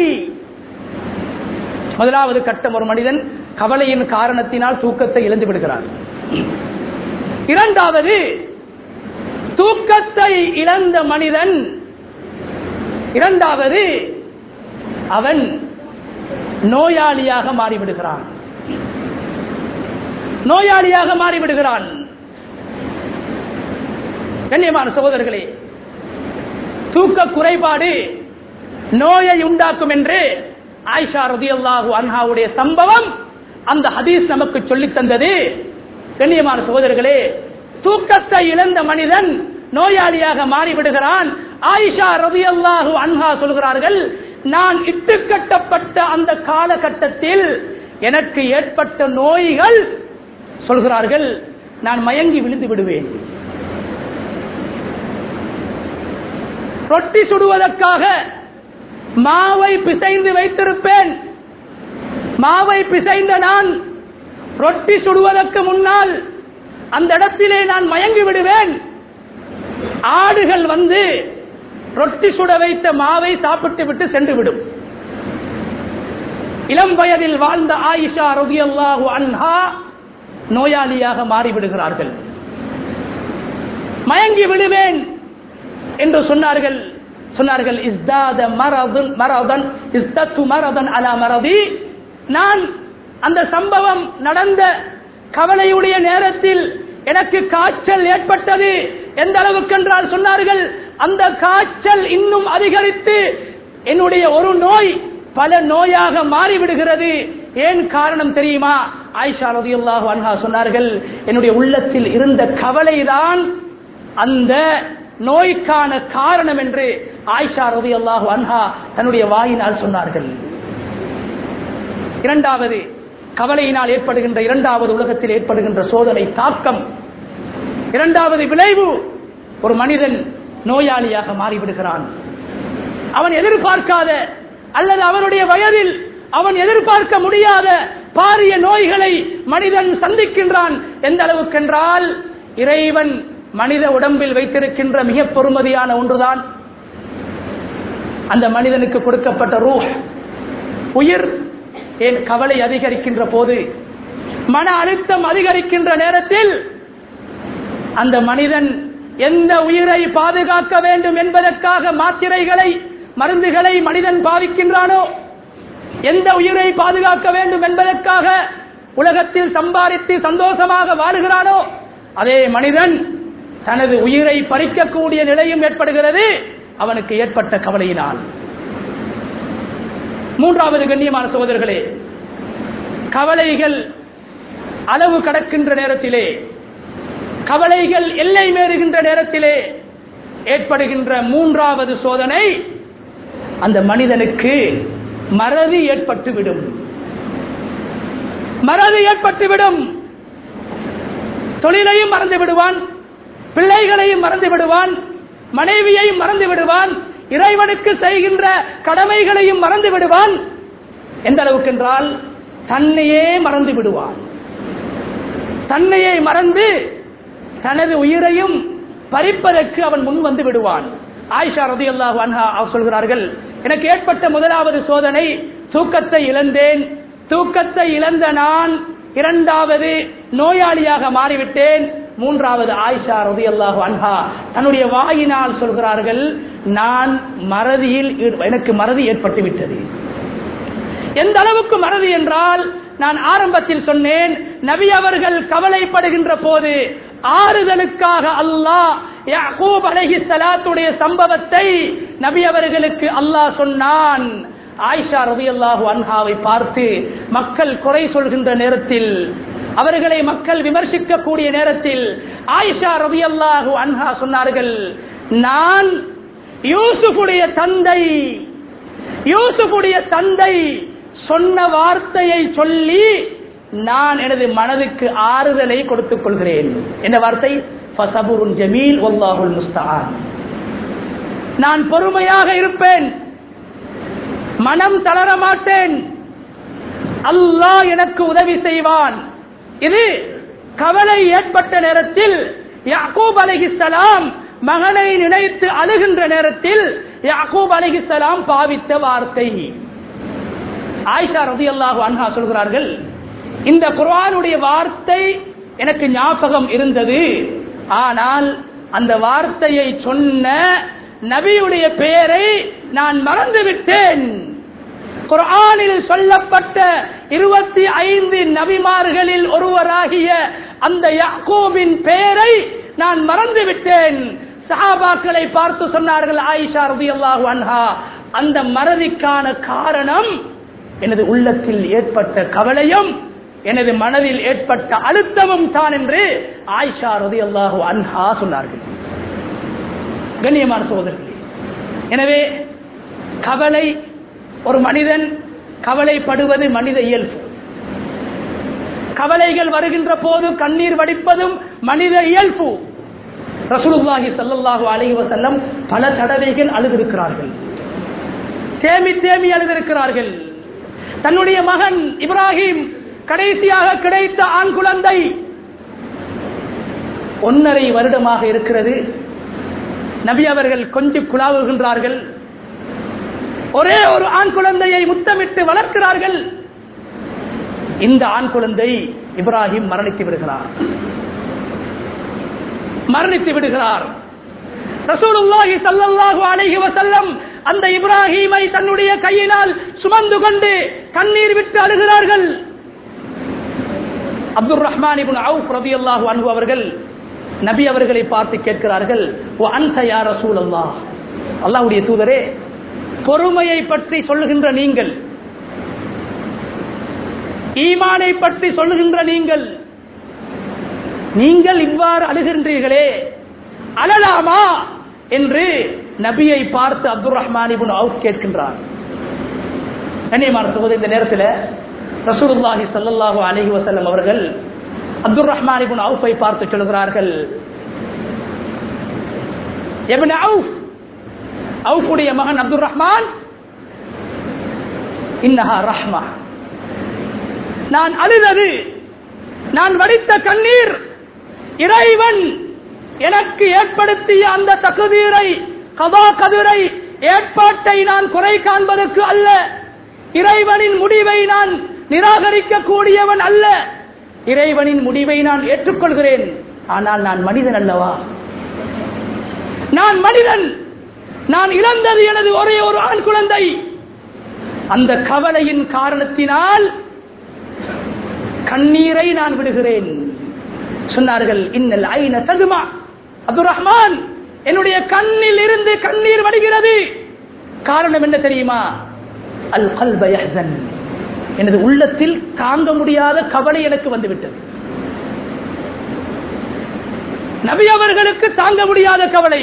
முதலாவது கட்டம் ஒரு மனிதன் கவலையின் காரணத்தினால் தூக்கத்தை இழந்து விடுகிறார் இரண்டாவது தூக்கத்தை இழந்த மனிதன் இரண்டாவது அவன் நோயாளியாக மாறிவிடுகிறான் நோயாளியாக மாறிவிடுகிறான் கண்ணியமான சகோதரர்களே தூக்க குறைபாடு நோயை உண்டாக்கும் என்று ஆயிஷா ரதியல்லாஹு அன்ஹாவுடைய சம்பவம் அந்த ஹதீஸ் நமக்கு சொல்லித் தந்தது கண்ணியமான சகோதரர்களே தூக்கத்தை இழந்த மனிதன் நோயாளியாக மாறிவிடுகிறான் ஆயிஷா ரதியல்லாஹு அன்ஹா சொல்கிறார்கள் நான் இட்டுக்கட்டப்பட்ட அந்த காலகட்டத்தில் எனக்கு ஏற்பட்ட நோய்கள் சொல்கிறார்கள் நான் மயங்கி விழுந்து விடுவேன் ரொட்டி சுடுவதற்காக மாவை பிசைந்து வைத்திருப்பேன் மாவை பிசைந்த நான் ரொட்டி சுடுவதற்கு முன்னால் அந்த இடத்திலே நான் மயங்கி விடுவேன் ஆடுகள் வந்து ரொட்டி சுட வைத்த மாவை சாப்பிட்டு விட்டு சென்று விடும் இளம் வயதில் வாழ்ந்த ஆயிஷா ரதியல்லாஹு அன்ஹா நோயாளியாக மாறிவிடுகிறார்கள் மயங்கி விடுவேன் என்று சொன்னார்கள் சொன்னார்கள் இஸ்தாத மரதன் மரதன் இஸ்தத்து மரதன் அலா மரதி நான் அந்த சம்பவம் நடந்த கவலையுடைய நேரத்தில் எனக்கு காய்ச்சல் ஏற்பட்டது எந்த அளவுக்கு என்றால் சொன்னார்கள் அந்த காய்ச்சல் இன்னும் அதிகரித்து என்னுடைய ஒரு நோய் பல நோயாக மாறிவிடுகிறது ஏன் காரணம் தெரியுமா ஆயிஷா ரதியுல்லாஹு அன்ஹா சொன்னார்கள் என்னுடைய உள்ளத்தில் இருந்த கவலைதான் அந்த நோய்க்கான காரணம் என்று ஆயிஷா ரதியுல்லாஹு அன்ஹா தன்னுடைய வாயினால் சொன்னார்கள் இரண்டாவது கவலையினால் ஏற்படுகின்ற இரண்டாவது உலகத்தில் ஏற்படுகின்ற சோதனை தாக்கம் இரண்டாவது விளைவு ஒரு மனிதன் நோயாளியாக மாறிவிடுகிறான் அவன் எதிர்பார்க்காத அல்லது அவனுடைய வயதில் அவன் எதிர்பார்க்க முடியாத பாரிய நோய்களை மனிதன் சந்திக்கின்றான் எந்த அளவுக்கென்றால் இறைவன் மனித உடம்பில் வைத்திருக்கின்ற மிக பொறுமதியான ஒன்றுதான் அந்த மனிதனுக்கு கொடுக்கப்பட்ட ரூஹ் உயிர் ஏன் கவலை அதிகரிக்கின்ற போது மன அழுத்தம் அதிகரிக்கின்ற நேரத்தில் அந்த மனிதன் எந்த உயிரை பாதுகாக்க வேண்டும் என்பதற்காக மாத்திரைகளை மருந்துகளை மனிதன் பாவிக்கின்றானோ எந்த உயிரை பாதுகாக்க வேண்டும் என்பதற்காக உலகத்தில் சம்பாதித்து சந்தோஷமாக வாழுகிறானோ அதே மனிதன் தனது உயிரை பறிக்கக்கூடிய நிலையும் ஏற்படுகிறது அவனுக்கு ஏற்பட்ட கவலையினால் மூன்றாவது கண்ணியமான சகோதரர்களே கவலைகள் அளவு கடக்கின்ற நேரத்திலே கவலைகள் எல்லை மீறுகின்ற நேரத்திலே ஏற்படுகின்ற மூன்றாவது சோதனை அந்த மனிதனுக்கு மறதி ஏற்பட்டுவிடும் மறதி ஏற்பட்டுவிடும் தொழிலையும் மறந்து விடுவான் பிள்ளைகளையும் மறந்து விடுவான் மனைவியையும் மறந்து விடுவான் இறைவனுக்கு செய்கின்ற கடமைகளையும் மறந்து விடுவான் எந்த அளவுக்கு என்றால் தன்னையே மறந்து விடுவான் தன்னையே மறந்து தனது உயிரையும் பறிப்பதற்கு அவன் முன் வந்து விடுவான் ஆயிஷா ரதி அல்லாஹ் சொல்கிறார்கள் எனக்கு ஏற்பட்ட முதலாவது சோதனை தூக்கத்தை இழந்தேன் தூக்கத்தை இழந்த நான் இரண்டாவது நோயாளியாக மாறிவிட்டேன் மூன்றாவது ஆயிஷா ரதி அல்லாஹு அன்ஹா தன்னுடைய வாயினால் சொல்கிறார்கள் நான் மறதியில் ஈடு- எனக்கு மறதி ஏற்பட்டு விட்டது எந்த அளவுக்கு மறதி என்றால் நான் ஆரம்பத்தில் சொன்னேன் நபி அவர்கள் கவலைப்படுகின்ற போது ஆறுதலுக்காக அல்லாஹ் யாக்கூப் அலைஹி ஸலாத்துடைய சம்பவத்தை நபி அவர்களுக்கு அல்லாஹ் சொன்னான் ஆயிஷா ரலியல்லாஹு அன்ஹாவை பார்த்து மக்கள் குறை சொல்கின்ற நேரத்தில் அவர்களை மக்கள் விமர்சிக்கக்கூடிய நேரத்தில் ஆயிஷா ரலியல்லாஹு அன்ஹா சொன்னார்கள் நான் யூசுஃபுடைய தந்தை யூசுஃபுடைய தந்தை சொன்ன வார்த்தையை சொல்லி நான் எனது மனதுக்கு ஆறுதலை கொடுத்துக் கொள்கிறேன் என்ன வார்த்தை ஃபசபுருன் ஜமீல் வல்லாஹுல் முஸ்தஆன் நான் பொறுமையாக இருப்பேன் மனம் தளர மாட்டேன் அல்லாஹ் எனக்கு உதவி செய்வான் இது கவலை ஏற்பட்ட நேரத்தில் யாக்கூப் அலைஹிஸ்ஸலாம் மகனை நினைத்து அழுகின்ற நேரத்தில் யாக்கூப் அலைஹிஸ்ஸலாம் பாவித்த வார்த்தை ஆயிஷா ரதியல்லாஹு அன்ஹா சொல்கிறார்கள் இந்த குர்ஆனுடைய வார்த்தை எனக்கு ஞாபகம் இருந்தது ஆனால் அந்த வார்த்தையை சொன்ன நபியுடைய பெயரை நான் மறந்து விட்டேன் குர்ஆனில் சொல்லப்பட்ட இருபத்தி ஐந்து நபிமார்களில் ஒருவராகிய அந்த யாக்கூபின் பெயரை நான் மறந்து விட்டேன் சஹாபாக்களை பார்த்து சொன்னார்கள் ஆயிஷா ரதியல்லாஹு அன்ஹா அந்த மறதிக்கான காரணம் எனது உள்ளத்தில் ஏற்பட்ட கவலையும் எனது மனதில் ஏற்பட்ட அழுத்தமும் தான் என்று ஆயிஷா ரதியல்லாஹு அன்ஹா சொன்னார்கள் கண்ணியமான சகோதரர்களே எனவே கவலை ஒரு மனிதன் கவலைப்படுவது மனித இயல்பு கவலைகள் வருகின்ற போது கண்ணீர் வடிப்பதும் மனித இயல்பு ரசூலுல்லாஹி ஸல்லல்லாஹு அலைஹி வஸல்லம் பல தடவைகள் அழுதிருக்கிறார்கள் தேமி தேமி அழுதிருக்கிறார்கள் தன்னுடைய மகன் இப்ராஹிம் கடைசியாக கிடைத்த ஆண் குழந்தை ஒன்னரை வருடமாக இருக்கிறது நபி அவர்கள் கொஞ்சம் குழாவுகின்றார்கள் ஒரே ஒரு ஆண் குழந்தையை முத்தமிட்டு வளர்க்கிறார்கள் இந்த ஆண் குழந்தை இப்ராஹிம் மரணித்து விடுகிறார் மரணித்து விடுகிறார் ரசூலுல்லாஹி ஸல்லல்லாஹு அலைஹி வஸல்லம் அந்த இப்ராஹீமை தன்னுடைய கையினால் சுமந்து கொண்டு கண்ணீர் விட்டு அழுகிறார்கள் அப்துல் ரஹ்மான் இப்னு அவுஃப் ரலியல்லாஹு அன்ஹு அவர்கள் நபி அவர்களை பார்த்து கேட்கிறார்கள் ஓ அன்ச யா ரசூலல்லாஹ் அல்லாஹ்வுடைய தூதரே பொறுமையை பற்றி சொல்லுகின்ற நீங்கள் ஈமானை பற்றி சொல்லுகின்ற நீங்கள் நீங்கள் இவ்வாறு அழுகின்றீர்களே அழலாமா என்று நபியை பார்த்து அப்துல் ரஹ்மான் இபுன் அவுப் கேட்கின்றார் கண்ணியமான சகோதரி இந்த நேரத்தில் ரசூலுல்லாஹி ஸல்லல்லாஹு அலைஹி வஸல்லம் அவர்கள் அப்துல் ரஹ்மான் இபுன் அவுஃபை பார்த்து சொல்கிறார்கள் இப்னு அவுஃப் அவுஃபுடைய மகன் அப்துல் ரஹ்மான் இன்னஹா ரஹ்மா நான் அழுதது நான் வடித்த கண்ணீர் இறைவன் எனக்கு ஏற்படுத்திய அந்த தகுதீரை கதா கதிரை ஏற்பாட்டை நான் குறை காண்பதற்கு அல்ல இறைவனின் முடிவை நான் நிராகரிக்க கூடியவன் அல்ல இறைவனின் முடிவை நான் ஏற்றுக்கொள்கிறேன் ஆனால் நான் மனிதன் அல்லவா நான் மனிதன் நான் இழந்தது எனது ஒரே ஒரு ஆண் குழந்தை அந்த கவலையின் காரணத்தினால் கண்ணீரை நான் விடுகிறேன் சொன்னார்கள் இன்னல் ஐன தகுமா அப்துல் ரஹ்மான் என்னுடைய கண்ணில் இருந்து கண்ணீர் வடிகிறது காரணம் என்ன தெரியுமா அல் கல்ப யஹ்சன் எனது உள்ளத்தில் தாங்க முடியாத கவலை எனக்கு வந்துவிட்டது நபி அவர்களுக்கு தாங்க முடியாத கவலை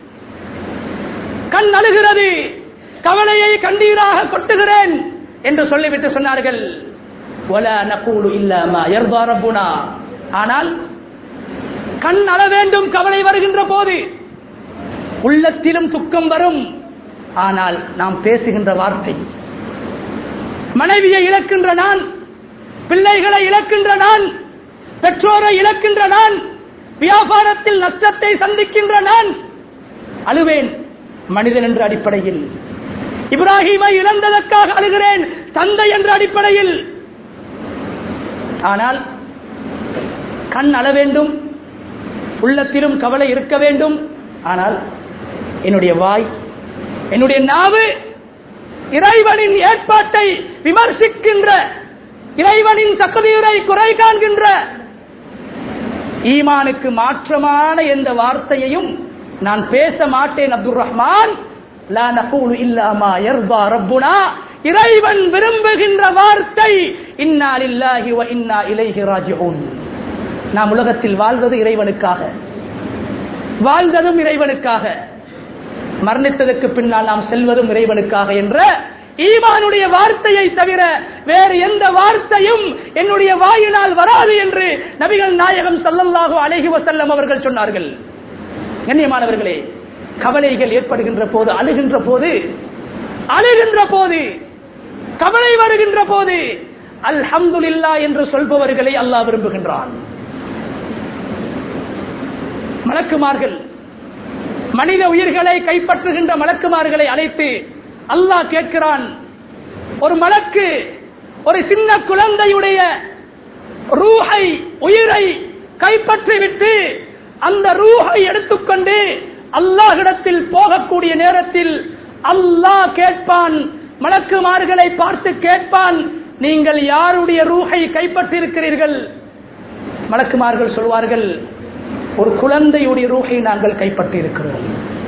கண் அழுகிறது கவலையை கண்ணீராக கொட்டுகிறேன் என்று சொல்லிவிட்டு சொன்னார்கள் ولا نقول إلا ما يرضى ربنا ஆனால் கண் அழ வேண்டும் கவலை வருகின்ற போது உள்ளத்திலும் துக்கம் வரும் ஆனால் நாம் பேசுகின்ற வார்த்தை மனைவியை இழக்கின்ற நான் பிள்ளைகளை இழக்கின்ற நான் பெற்றோரை இழக்கின்ற நான் வியாபாரத்தில் நஷ்டத்தை சந்திக்கின்ற நான் அழுவேன் மனிதன் என்ற அடிப்படையில் இப்ராஹிமை இழந்ததற்காக அழுகிறேன் தந்தை என்ற அடிப்படையில் ஆனால் கண் அழ வேண்டும் உள்ளத்திலும் கவலை இருக்க வேண்டும் ஆனால் என்னுடைய வாய் என்னுடைய நாவு இறைவனின் ஏற்பாட்டை விமர்சிக்கின்ற இறைவனின் தகுதியுரை குறை காண்கின்ற ஈமானுக்கு மாற்றமான எந்த வார்த்தையையும் நான் பேச மாட்டேன் அப்துல் ரஹ்மான் லா நகூலு இல்லாமா யர்தா ரப்புனா இறைவன் விரும்புகின்ற வார்த்தை இன்னா லில்லாஹி வ இன்னா இலைஹி ராஜிஊன் நாம் உலகத்தில் வாழ்வது இறைவனுக்காக வாழ்ந்ததும் இறைவனுக்காக மரணித்ததற்கு பின்னால் நாம் செல்வதும் இறைவனுக்காக என்ற ஈமானுடைய வார்த்தையை தவிர வேறு எந்த வார்த்தையும் என்னுடைய வாயினால் வராது என்று நபிகள் நாயகம் சல்லல்லாஹு அலைஹி வஸல்லம் அவர்கள் சொன்னார்கள் கண்ணியமானவர்களே கவலைகள் ஏற்படுகின்ற போது அழுகின்ற போது அழுகின்ற போது கவலை வருகின்ற போது அல்ஹம்துலில்லா என்று சொல்பவர்களை அல்லாஹ் விரும்புகின்றான் மலக்குமார்கள் மனித உயிர்களை கைப்பற்றுகின்ற மலக்குமார்களை அழைத்து அல்லாஹ் கேட்கிறான் ஒரு மலக்கு ஒரு சின்ன குழந்தையுடைய ரூஹை உயிரை கைப்பற்றி விட்டு அந்த ரூஹை எடுத்துக்கொண்டு அல்லாஹிடத்தில் போகக்கூடிய நேரத்தில் அல்லாஹ் கேட்பான் மலக்குமார்களை பார்த்து கேட்பான் நீங்கள் யாருடைய ரூஹை கைப்பற்றிருக்கிறீர்கள் மலக்குமார்கள் சொல்வார்கள் ஒரு குழந்தையுடைய ரூஹை நாங்கள் கைப்பற்றி இருக்கிறோம்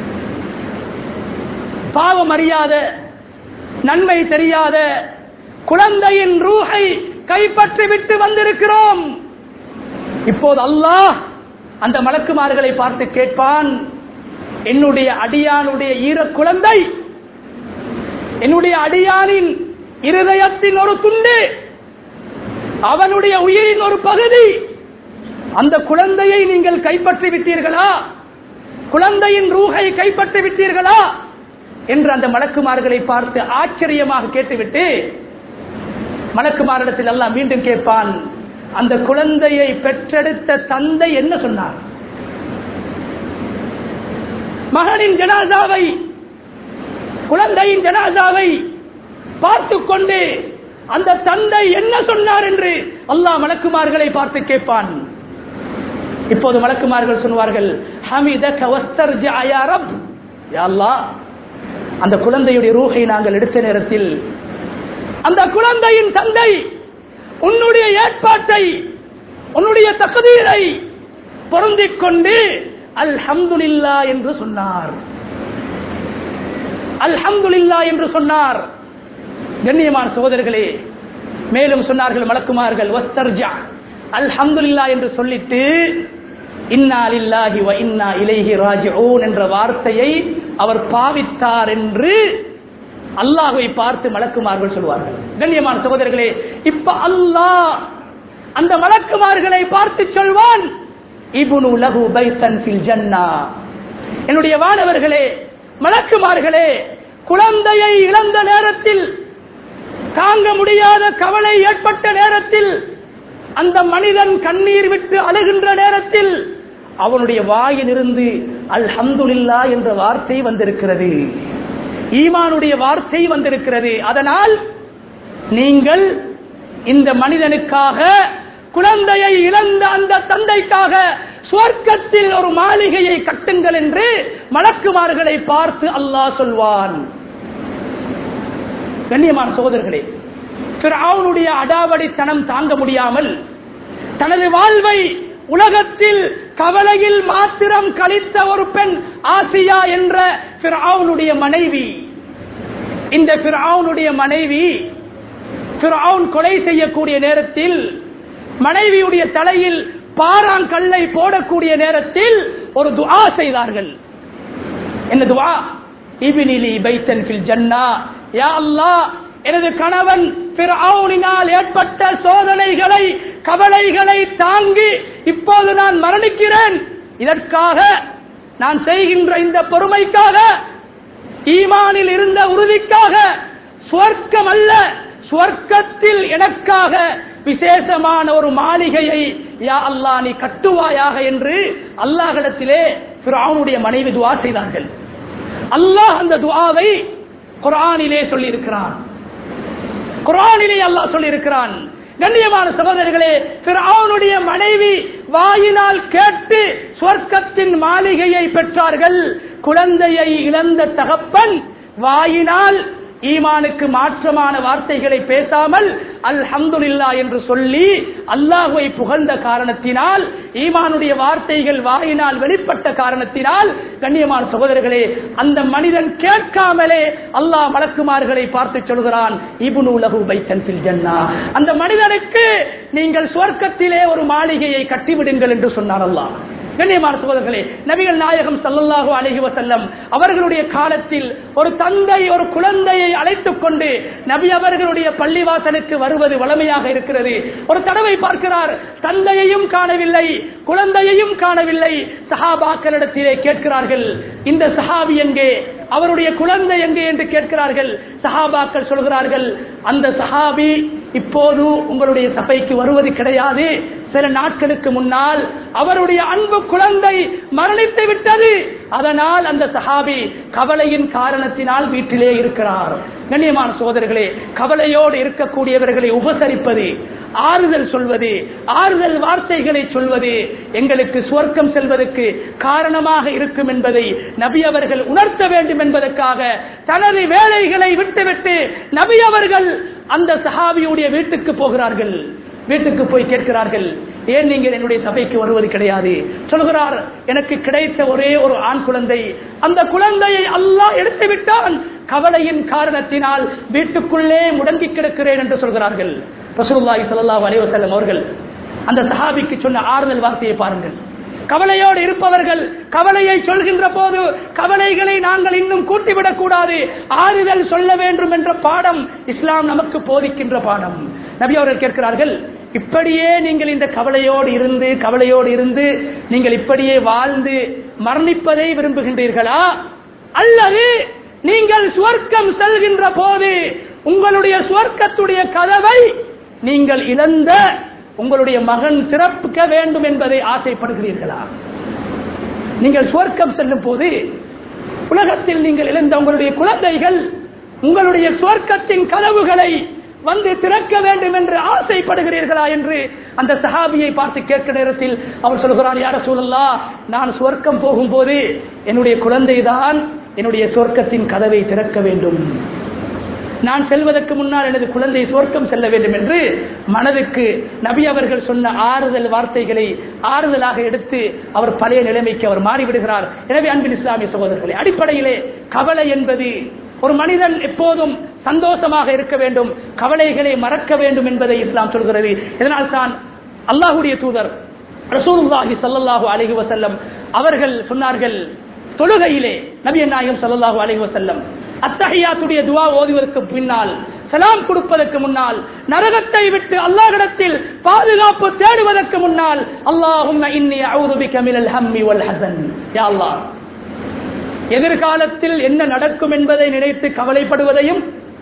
பாவம் அறியாத நன்மை தெரியாத குழந்தையின் ரூஹை கைப்பற்றி விட்டு வந்திருக்கிறோம் இப்போது அல்லாஹ் அந்த மலக்குமார்களை பார்த்து கேட்பான் என்னுடைய அடியானுடைய ஈர குழந்தை என்னுடைய அடியானின் இருதயத்தின் ஒரு துண்டு அவனுடைய உயிரின் ஒரு பகுதி அந்த குழந்தையை நீங்கள் கைப்பற்றி விட்டீர்களா குழந்தையின் ரூகை கைப்பற்றி விட்டீர்களா என்று அந்த மலக்குமார்களை பார்த்து ஆச்சரியமாக கேட்டுவிட்டு மலக்குமாரிடத்தில் எல்லாம் மீண்டும் கேட்பான் அந்த குழந்தையை பெற்றெடுத்த தந்தை என்ன சொன்னார் மகனின் ஜனாசாவை குழந்தையின் ஜனாசாவை பார்த்து கொண்டு அந்த தந்தை என்ன சொன்னார் என்று அல்லாஹ் மலக்குமார்களை பார்த்து கேட்பான் இப்போது மலக்குமார்கள் சொல்வார்கள் ஹமிதக வஸ்தர்ஜா யா ரப் யா அல்லாஹ் அந்த குழந்தையுடைய ரூஹை நாங்கள் எடுத்த நேரத்தில் அந்த குழந்தையின் தந்தை உன்னுடைய ஏற்பாட்டை உன்னுடைய தகுதீரை பொருந்திக் கொண்டு அல்ஹம்துலில்லா என்று சொன்னார் அல்ஹம்துலில்லா என்று சொன்னார் கண்ணியமான சகோதரர்களே மேலும் சொன்னார்கள் மலக்குமார்கள் வஸ்தர்ஜா அல்ஹம்துலில்லா என்று சொல்லிட்டு இன்னா லில்லாஹி வ இன்னா இலைஹி ராஜிஊன் என்ற வார்த்தையை அவர் பாவித்தார் என்று அல்லாஹ்வை பார்த்து மலக்குமார்கள் சொல்வார்கள் கண்ணியமான சகோதரர்களே இப்ப அல்லாஹ் அந்த மலக்குமார்களை பார்த்து சொல்வான் இப்னு லஹு பைத்தன் ஃபில் ஜன்னா என்னுடைய வானவர்களே மலக்குமார்களே குழந்தையை இழந்த நேரத்தில் தாங்க முடியாத கவலை ஏற்பட்ட நேரத்தில் அந்த மனிதன் கண்ணீர் விட்டு அழுகின்ற நேரத்தில் அவனுடைய வாயிலிருந்து அல்ஹம்துலில்லா என்ற வார்த்தை வந்திருக்கிறது ஈமானுடைய வார்த்தை வந்திருக்கிறது அதனால் நீங்கள் இந்த மனிதனுக்காக குழந்தையை இழந்த அந்த தந்தைக்காக சுவர்க்கத்தில் ஒரு மாளிகையை கட்டுங்கள் என்று மலக்குமார்களை பார்த்து அல்லாஹ் சொல்வான் கண்ணியமான சகோதரர்களே அவனுடைய அடாவடித்தனம் தாங்க முடியாமல் தனது வாழ்வை உலகத்தில் கவலையில் மாத்திரம் கழித்த ஒரு பெண் ஆசியா என்ற அவனுடைய மனைவி இந்த அவனுடைய மனைவி அவன் கொலை செய்யக்கூடிய நேரத்தில் மனைவியுடைய தலையில் பாறாங்கல்லை போடக்கூடிய நேரத்தில் ஒரு துஆ செய்தார்கள் என்ன துஆ இபினிலி பைத்தன் ஃபில் ஜன்னா யா அல்லாஹ் எனது கணவன் பிறவுனினால் ஏற்பட்ட சோதனைகளை கவலைகளை தாங்கி இப்போது நான் மரணிக்கிறேன் இதற்காக நான் செய்கின்ற இந்த பொறுமைக்காக ஈமானில் இருந்த உறுதிக்காக சுவர்க்கம் அல்ல சுவர்க்கத்தில் எனக்காக விசேஷமான ஒரு மாளிகையை யா அல்லாஹ் நீ கட்டுவாயாக என்று அல்லாஹிடத்திலே அவனுடைய மனைவி துவா செய்தார்கள் அல்லாஹ் அந்த துவாவை குரானிலே சொல்லி இருக்கிறான் குரானிலே அல்லாஹ் சொல்லி இருக்கிறான் கண்ணியமான சகோதரர்களே அவனுடைய மனைவி வாயினால் கேட்டு சொர்க்கத்தின் மாளிகையை பெற்றார்கள் குழந்தையை இழந்த தகப்பன் வாயினால் ஈமானுக்கு மாற்றமான வார்த்தைகளை பேசாமல் அல்ஹம்துலில்லா என்று சொல்லி அல்லாஹுவை புகழ்ந்த காரணத்தினால் ஈமானுடைய வார்த்தைகள் வாயினால் வெளிப்பட்ட காரணத்தினால் கண்ணியமான சகோதரர்களே அந்த மனிதன் கேட்காமலே அல்லாஹ் மலக்குமார்களை பார்த்து சொல்கிறான் இபுனு லகு பைத்தன் ஃபில் ஜன்னா அந்த மனிதனுக்கு நீங்கள் சுவர்க்கத்திலே ஒரு மாளிகையை கட்டிவிடுங்கள் என்று சொன்னார் அல்லாஹ் கண்ணியமான சகோதரர்களே நபிகள் நாயகம் சல்லல்லாஹு அலைஹி வஸல்லம் அவர்களுடைய காலத்தில் ஒரு தந்தை ஒரு குழந்தையை அழைத்துக் கொண்டு நபி அவர்களுடைய பள்ளிவாசலுக்கு வருவது வளமையாக இருக்கிறது ஒரு தடவை பார்க்கிறார் தந்தையையும் காணவில்லை குழந்தையையும் காணவில்லை சஹாபாக்களிடத்திலே கேட்கிறார்கள் இந்த சஹாபி எங்கே அவருடைய குழந்தை எங்கே என்று கேட்கிறார்கள் சஹாபாக்கள் சொல்கிறார்கள் அந்த சஹாபி இப்போது உங்களுடைய சபைக்கு வருவது கிடையாது சில நாட்களுக்கு முன்னால் அவருடைய அன்பு குழந்தை மரணித்து விட்டது அதனால் அந்த சஹாபி கவலையின் காரணத்தினால் வீட்டிலே இருக்கிறார் கண்ணியமான சோதர்களே கவலையோடு இருக்கக்கூடியவர்களை உபசரிப்பது ஆறுதல் சொல்வது ஆறுதல் வார்த்தைகளை சொல்வது எங்களுக்கு சுவர்க்கம் செல்வதற்கு காரணமாக இருக்கும் என்பதை நபி அவர்கள் உணர்த்த வேண்டும் என்பதற்காக தனது வேலைகளை விட்டுவிட்டு நபி அவர்கள் அந்த சஹாபியுடைய வீட்டுக்கு போகிறார்கள் வீட்டுக்கு போய் கேட்கிறார்கள் ஏன் நீங்கள் என்னுடைய சபைக்கு வருவது கிடையாது சொல்கிறார் எனக்கு கிடைத்த ஒரே ஒரு ஆண் குழந்தை அந்த குழந்தையை அல்லாஹ் எடுத்து விட்டான் கவலையின் காரணத்தினால் வீட்டுக்குள்ளே முடங்கி கிடக்கிறேன் என்று சொல்கிறார்கள் ரசூலுல்லாஹி ஸல்லல்லாஹு அலைஹி வஸல்லம் அவர்கள் அந்த சஹாபிக்கு சொன்ன ஆறுதல் வார்த்தையை பாருங்கள் கவலையோடு இருப்பவர்கள் கவலையை சொல்கின்ற போது கவலைகளை நாங்கள் இன்னும் கூட்டிவிடக் கூடாது ஆறுதல் சொல்ல வேண்டும் என்ற பாடம் இஸ்லாம் நமக்கு போதிக்கின்ற பாடம் நபி அவர்கள் கேட்கிறார்கள் இப்படியே நீங்கள் இந்த கவலையோடு இருந்து கவலையோடு இருந்து நீங்கள் இப்படியே வாழ்ந்து மரணிப்பதை விரும்புகின்றீர்களா அல்லது நீங்கள் சுவர்க்கம் செல்கின்ற போது உங்களுடைய சுவர்க்கத்துடைய கதவை நீங்கள் இழந்த உங்களுடைய மகன் சிறப்பிக்க வேண்டும் என்பதை ஆசைப்படுகிறீர்களா நீங்கள் சுவர்க்கம் செல்லும் போது உலகத்தில் நீங்கள் இழந்த உங்களுடைய குழந்தைகள் உங்களுடைய சுவர்க்கத்தின் கதவுகளை வந்து திறக்க வேண்டும் என்று ஆசைப்படுகிறீர்களா என்று அந்த சஹாபியை பார்த்து கேட்க நேரத்தில் அவர் சொல்கிறான் யார சூழல்லா நான் சுவர்க்கம் போகும்போது என்னுடைய குழந்தைதான் என்னுடைய சுவர்க்கத்தின் கதவை திறக்க வேண்டும் நான் செல்வதற்கு முன்னால் எனது குழந்தை சுவர்க்கம் செல்ல வேண்டும் என்று மனதுக்கு நபி அவர்கள் சொன்ன ஆறுதல் வார்த்தைகளை ஆறுதலாக எடுத்து அவர் பழைய நிலைமைக்கு அவர் மாறிவிடுகிறார் எனவே அன்பின் இஸ்லாமிய சகோதரர்களே அடிப்படையிலே கவலை என்பது ஒரு மனிதன் எப்போதும் சந்தோஷமாக இருக்க வேண்டும் கவலைகளை மறக்க வேண்டும் என்பதை இஸ்லாம் சொல்கிறது இதனால் தான் அல்லாஹுடைய தூதர் ரசூலுல்லாஹி ஸல்லல்லாஹு அலைஹி வஸல்லம் அவர்கள் சொன்னார்கள் தொழுகையிலே நபிய நாயகம் ஸல்லல்லாஹு அலைஹி வஸல்லம் அத்தஹியாத்துடைய துவா ஓதுவதற்கு பின்னால் சலாம் கொடுப்பதற்கு முன்னால் நரகத்தை விட்டு அல்லாஹ்விடத்தில் பாதுகாப்பு தேடுவதற்கு முன்னால் அல்லாஹும்ம இன்னி அஊது பிக மினல் ஹம்மி வல் ஹஸன் யா அல்லாஹ் எதிர்காலத்தில் என்ன நடக்கும் என்பதை நினைத்து கவலைப்படுவதையும்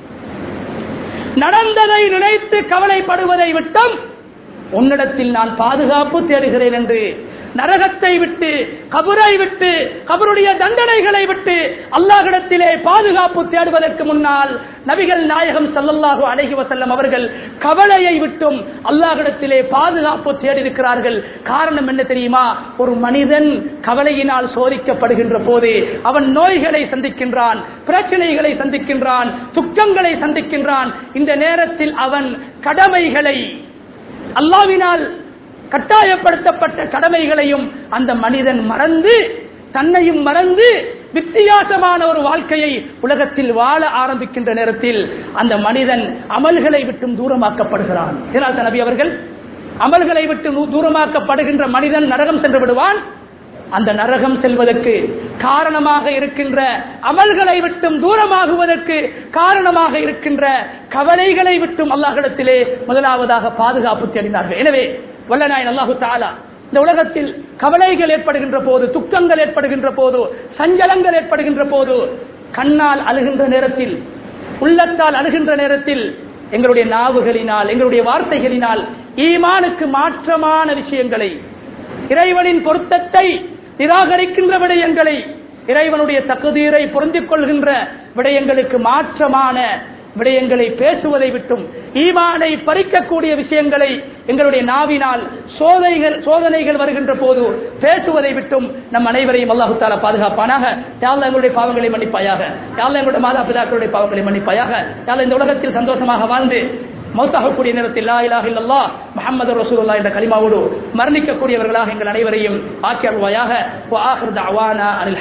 நடந்ததை நினைத்து கவலைப்படுவதை விட்டும் உன்னிடத்தில் நான் பாதுகாப்பு தேடுகிறேன் என்று நரகத்தை விட்டு கபரை விட்டு கபருடைய தண்டனைகளை விட்டு அல்லாஹிடத்திலே பாதுகாப்பு தேடுவதற்கு முன்னால் நபிகள் நாயகம் ஸல்லல்லாஹு அலைஹி வஸல்லம் அவர்கள் கவலையை விட்டும் அல்லாஹிடத்திலே பாதுகாப்பு தேடியிருக்கிறார்கள் காரணம் என்ன தெரியுமா ஒரு மனிதன் கவலையினால் சோதிக்கப்படுகின்ற போது அவன் நோய்களை சந்திக்கின்றான் பிரச்சனைகளை சந்திக்கின்றான் துக்கங்களை சந்திக்கின்றான் இந்த நேரத்தில் அவன் கடமைகளை அல்லாவினால் கட்டாயப்படுத்தப்பட்ட கடமைகளையும் அந்த மனிதன் மறந்து தன்னையும் மறந்து வித்தியாசமான ஒரு வாழ்க்கையை உலகத்தில் வாழ ஆரம்பிக்கின்ற நேரத்தில் அந்த மனிதன் அமல்களை விட்டும் தூரமாக்கப்படுகிறான் இதனால் தான் நபி அவர்கள் அமல்களை விட்டு நூ- தூரமாக்கப்படுகின்ற மனிதன் நரகம் சென்று விடுவான் அந்த நரகம் செல்வதற்கு காரணமாக இருக்கின்ற அமல்களை விட்டும் தூரமாகுவதற்கு காரணமாக இருக்கின்ற கவலைகளை விட்டும் அல்லாஹிடத்திலே முதலாவதாக பாதுகாப்பு தேடினார்கள் எனவே வல்லநாயன் அல்லாஹு தாலா இந்த உலகத்தில் கவலைகள் ஏற்படுகின்ற போது துக்கங்கள் ஏற்படுகின்ற போது சஞ்சலங்கள் ஏற்படுகின்ற போது கண்ணால் அழுகின்ற நேரத்தில் உள்ளத்தால் அழுகின்ற நேரத்தில் எங்களுடைய நாவுகளினால் எங்களுடைய வார்த்தைகளினால் ஈமானுக்கு மாற்றமான விஷயங்களை இறைவனின் பொருத்தத்தை நிராகரிக்கின்ற விடயங்களை இறைவனுடைய தகுதீரை பொருந்திக் கொள்கின்ற விடயங்களுக்கு மாற்றமான விடயங்களை பேசுவதை விட்டும் ஈமானை பறிக்கக்கூடிய விஷயங்களை எங்களுடைய நாவினால் சோதனைகள் சோதனைகள் வருகின்ற போது பேசுவதை விட்டும் நம் அனைவரையும் அல்லாஹு தாலா பாதுகாப்பானாக யாழ்லா எங்களுடைய பாவங்களை மன்னிப்பாயாக யாழ்லா எங்களுடைய மாதா பிதாக்களுடைய பாவங்களை மன்னிப்பாயாக யாழ்லா இந்த உலகத்தில் சந்தோஷமாக வாழ்ந்து மௌத்தாகக்கூடிய நேரத்தில் லா இலாஹ இல்லல்லாஹ் முஹம்மது ரசூலுல்லாஹ் என்ற கலிமாவோடு மரணிக்கக்கூடியவர்களாக எங்கள் அனைவரையும் ஆக்கி அருள்வாயாக வ ஆகிரு தஅவானா அனில்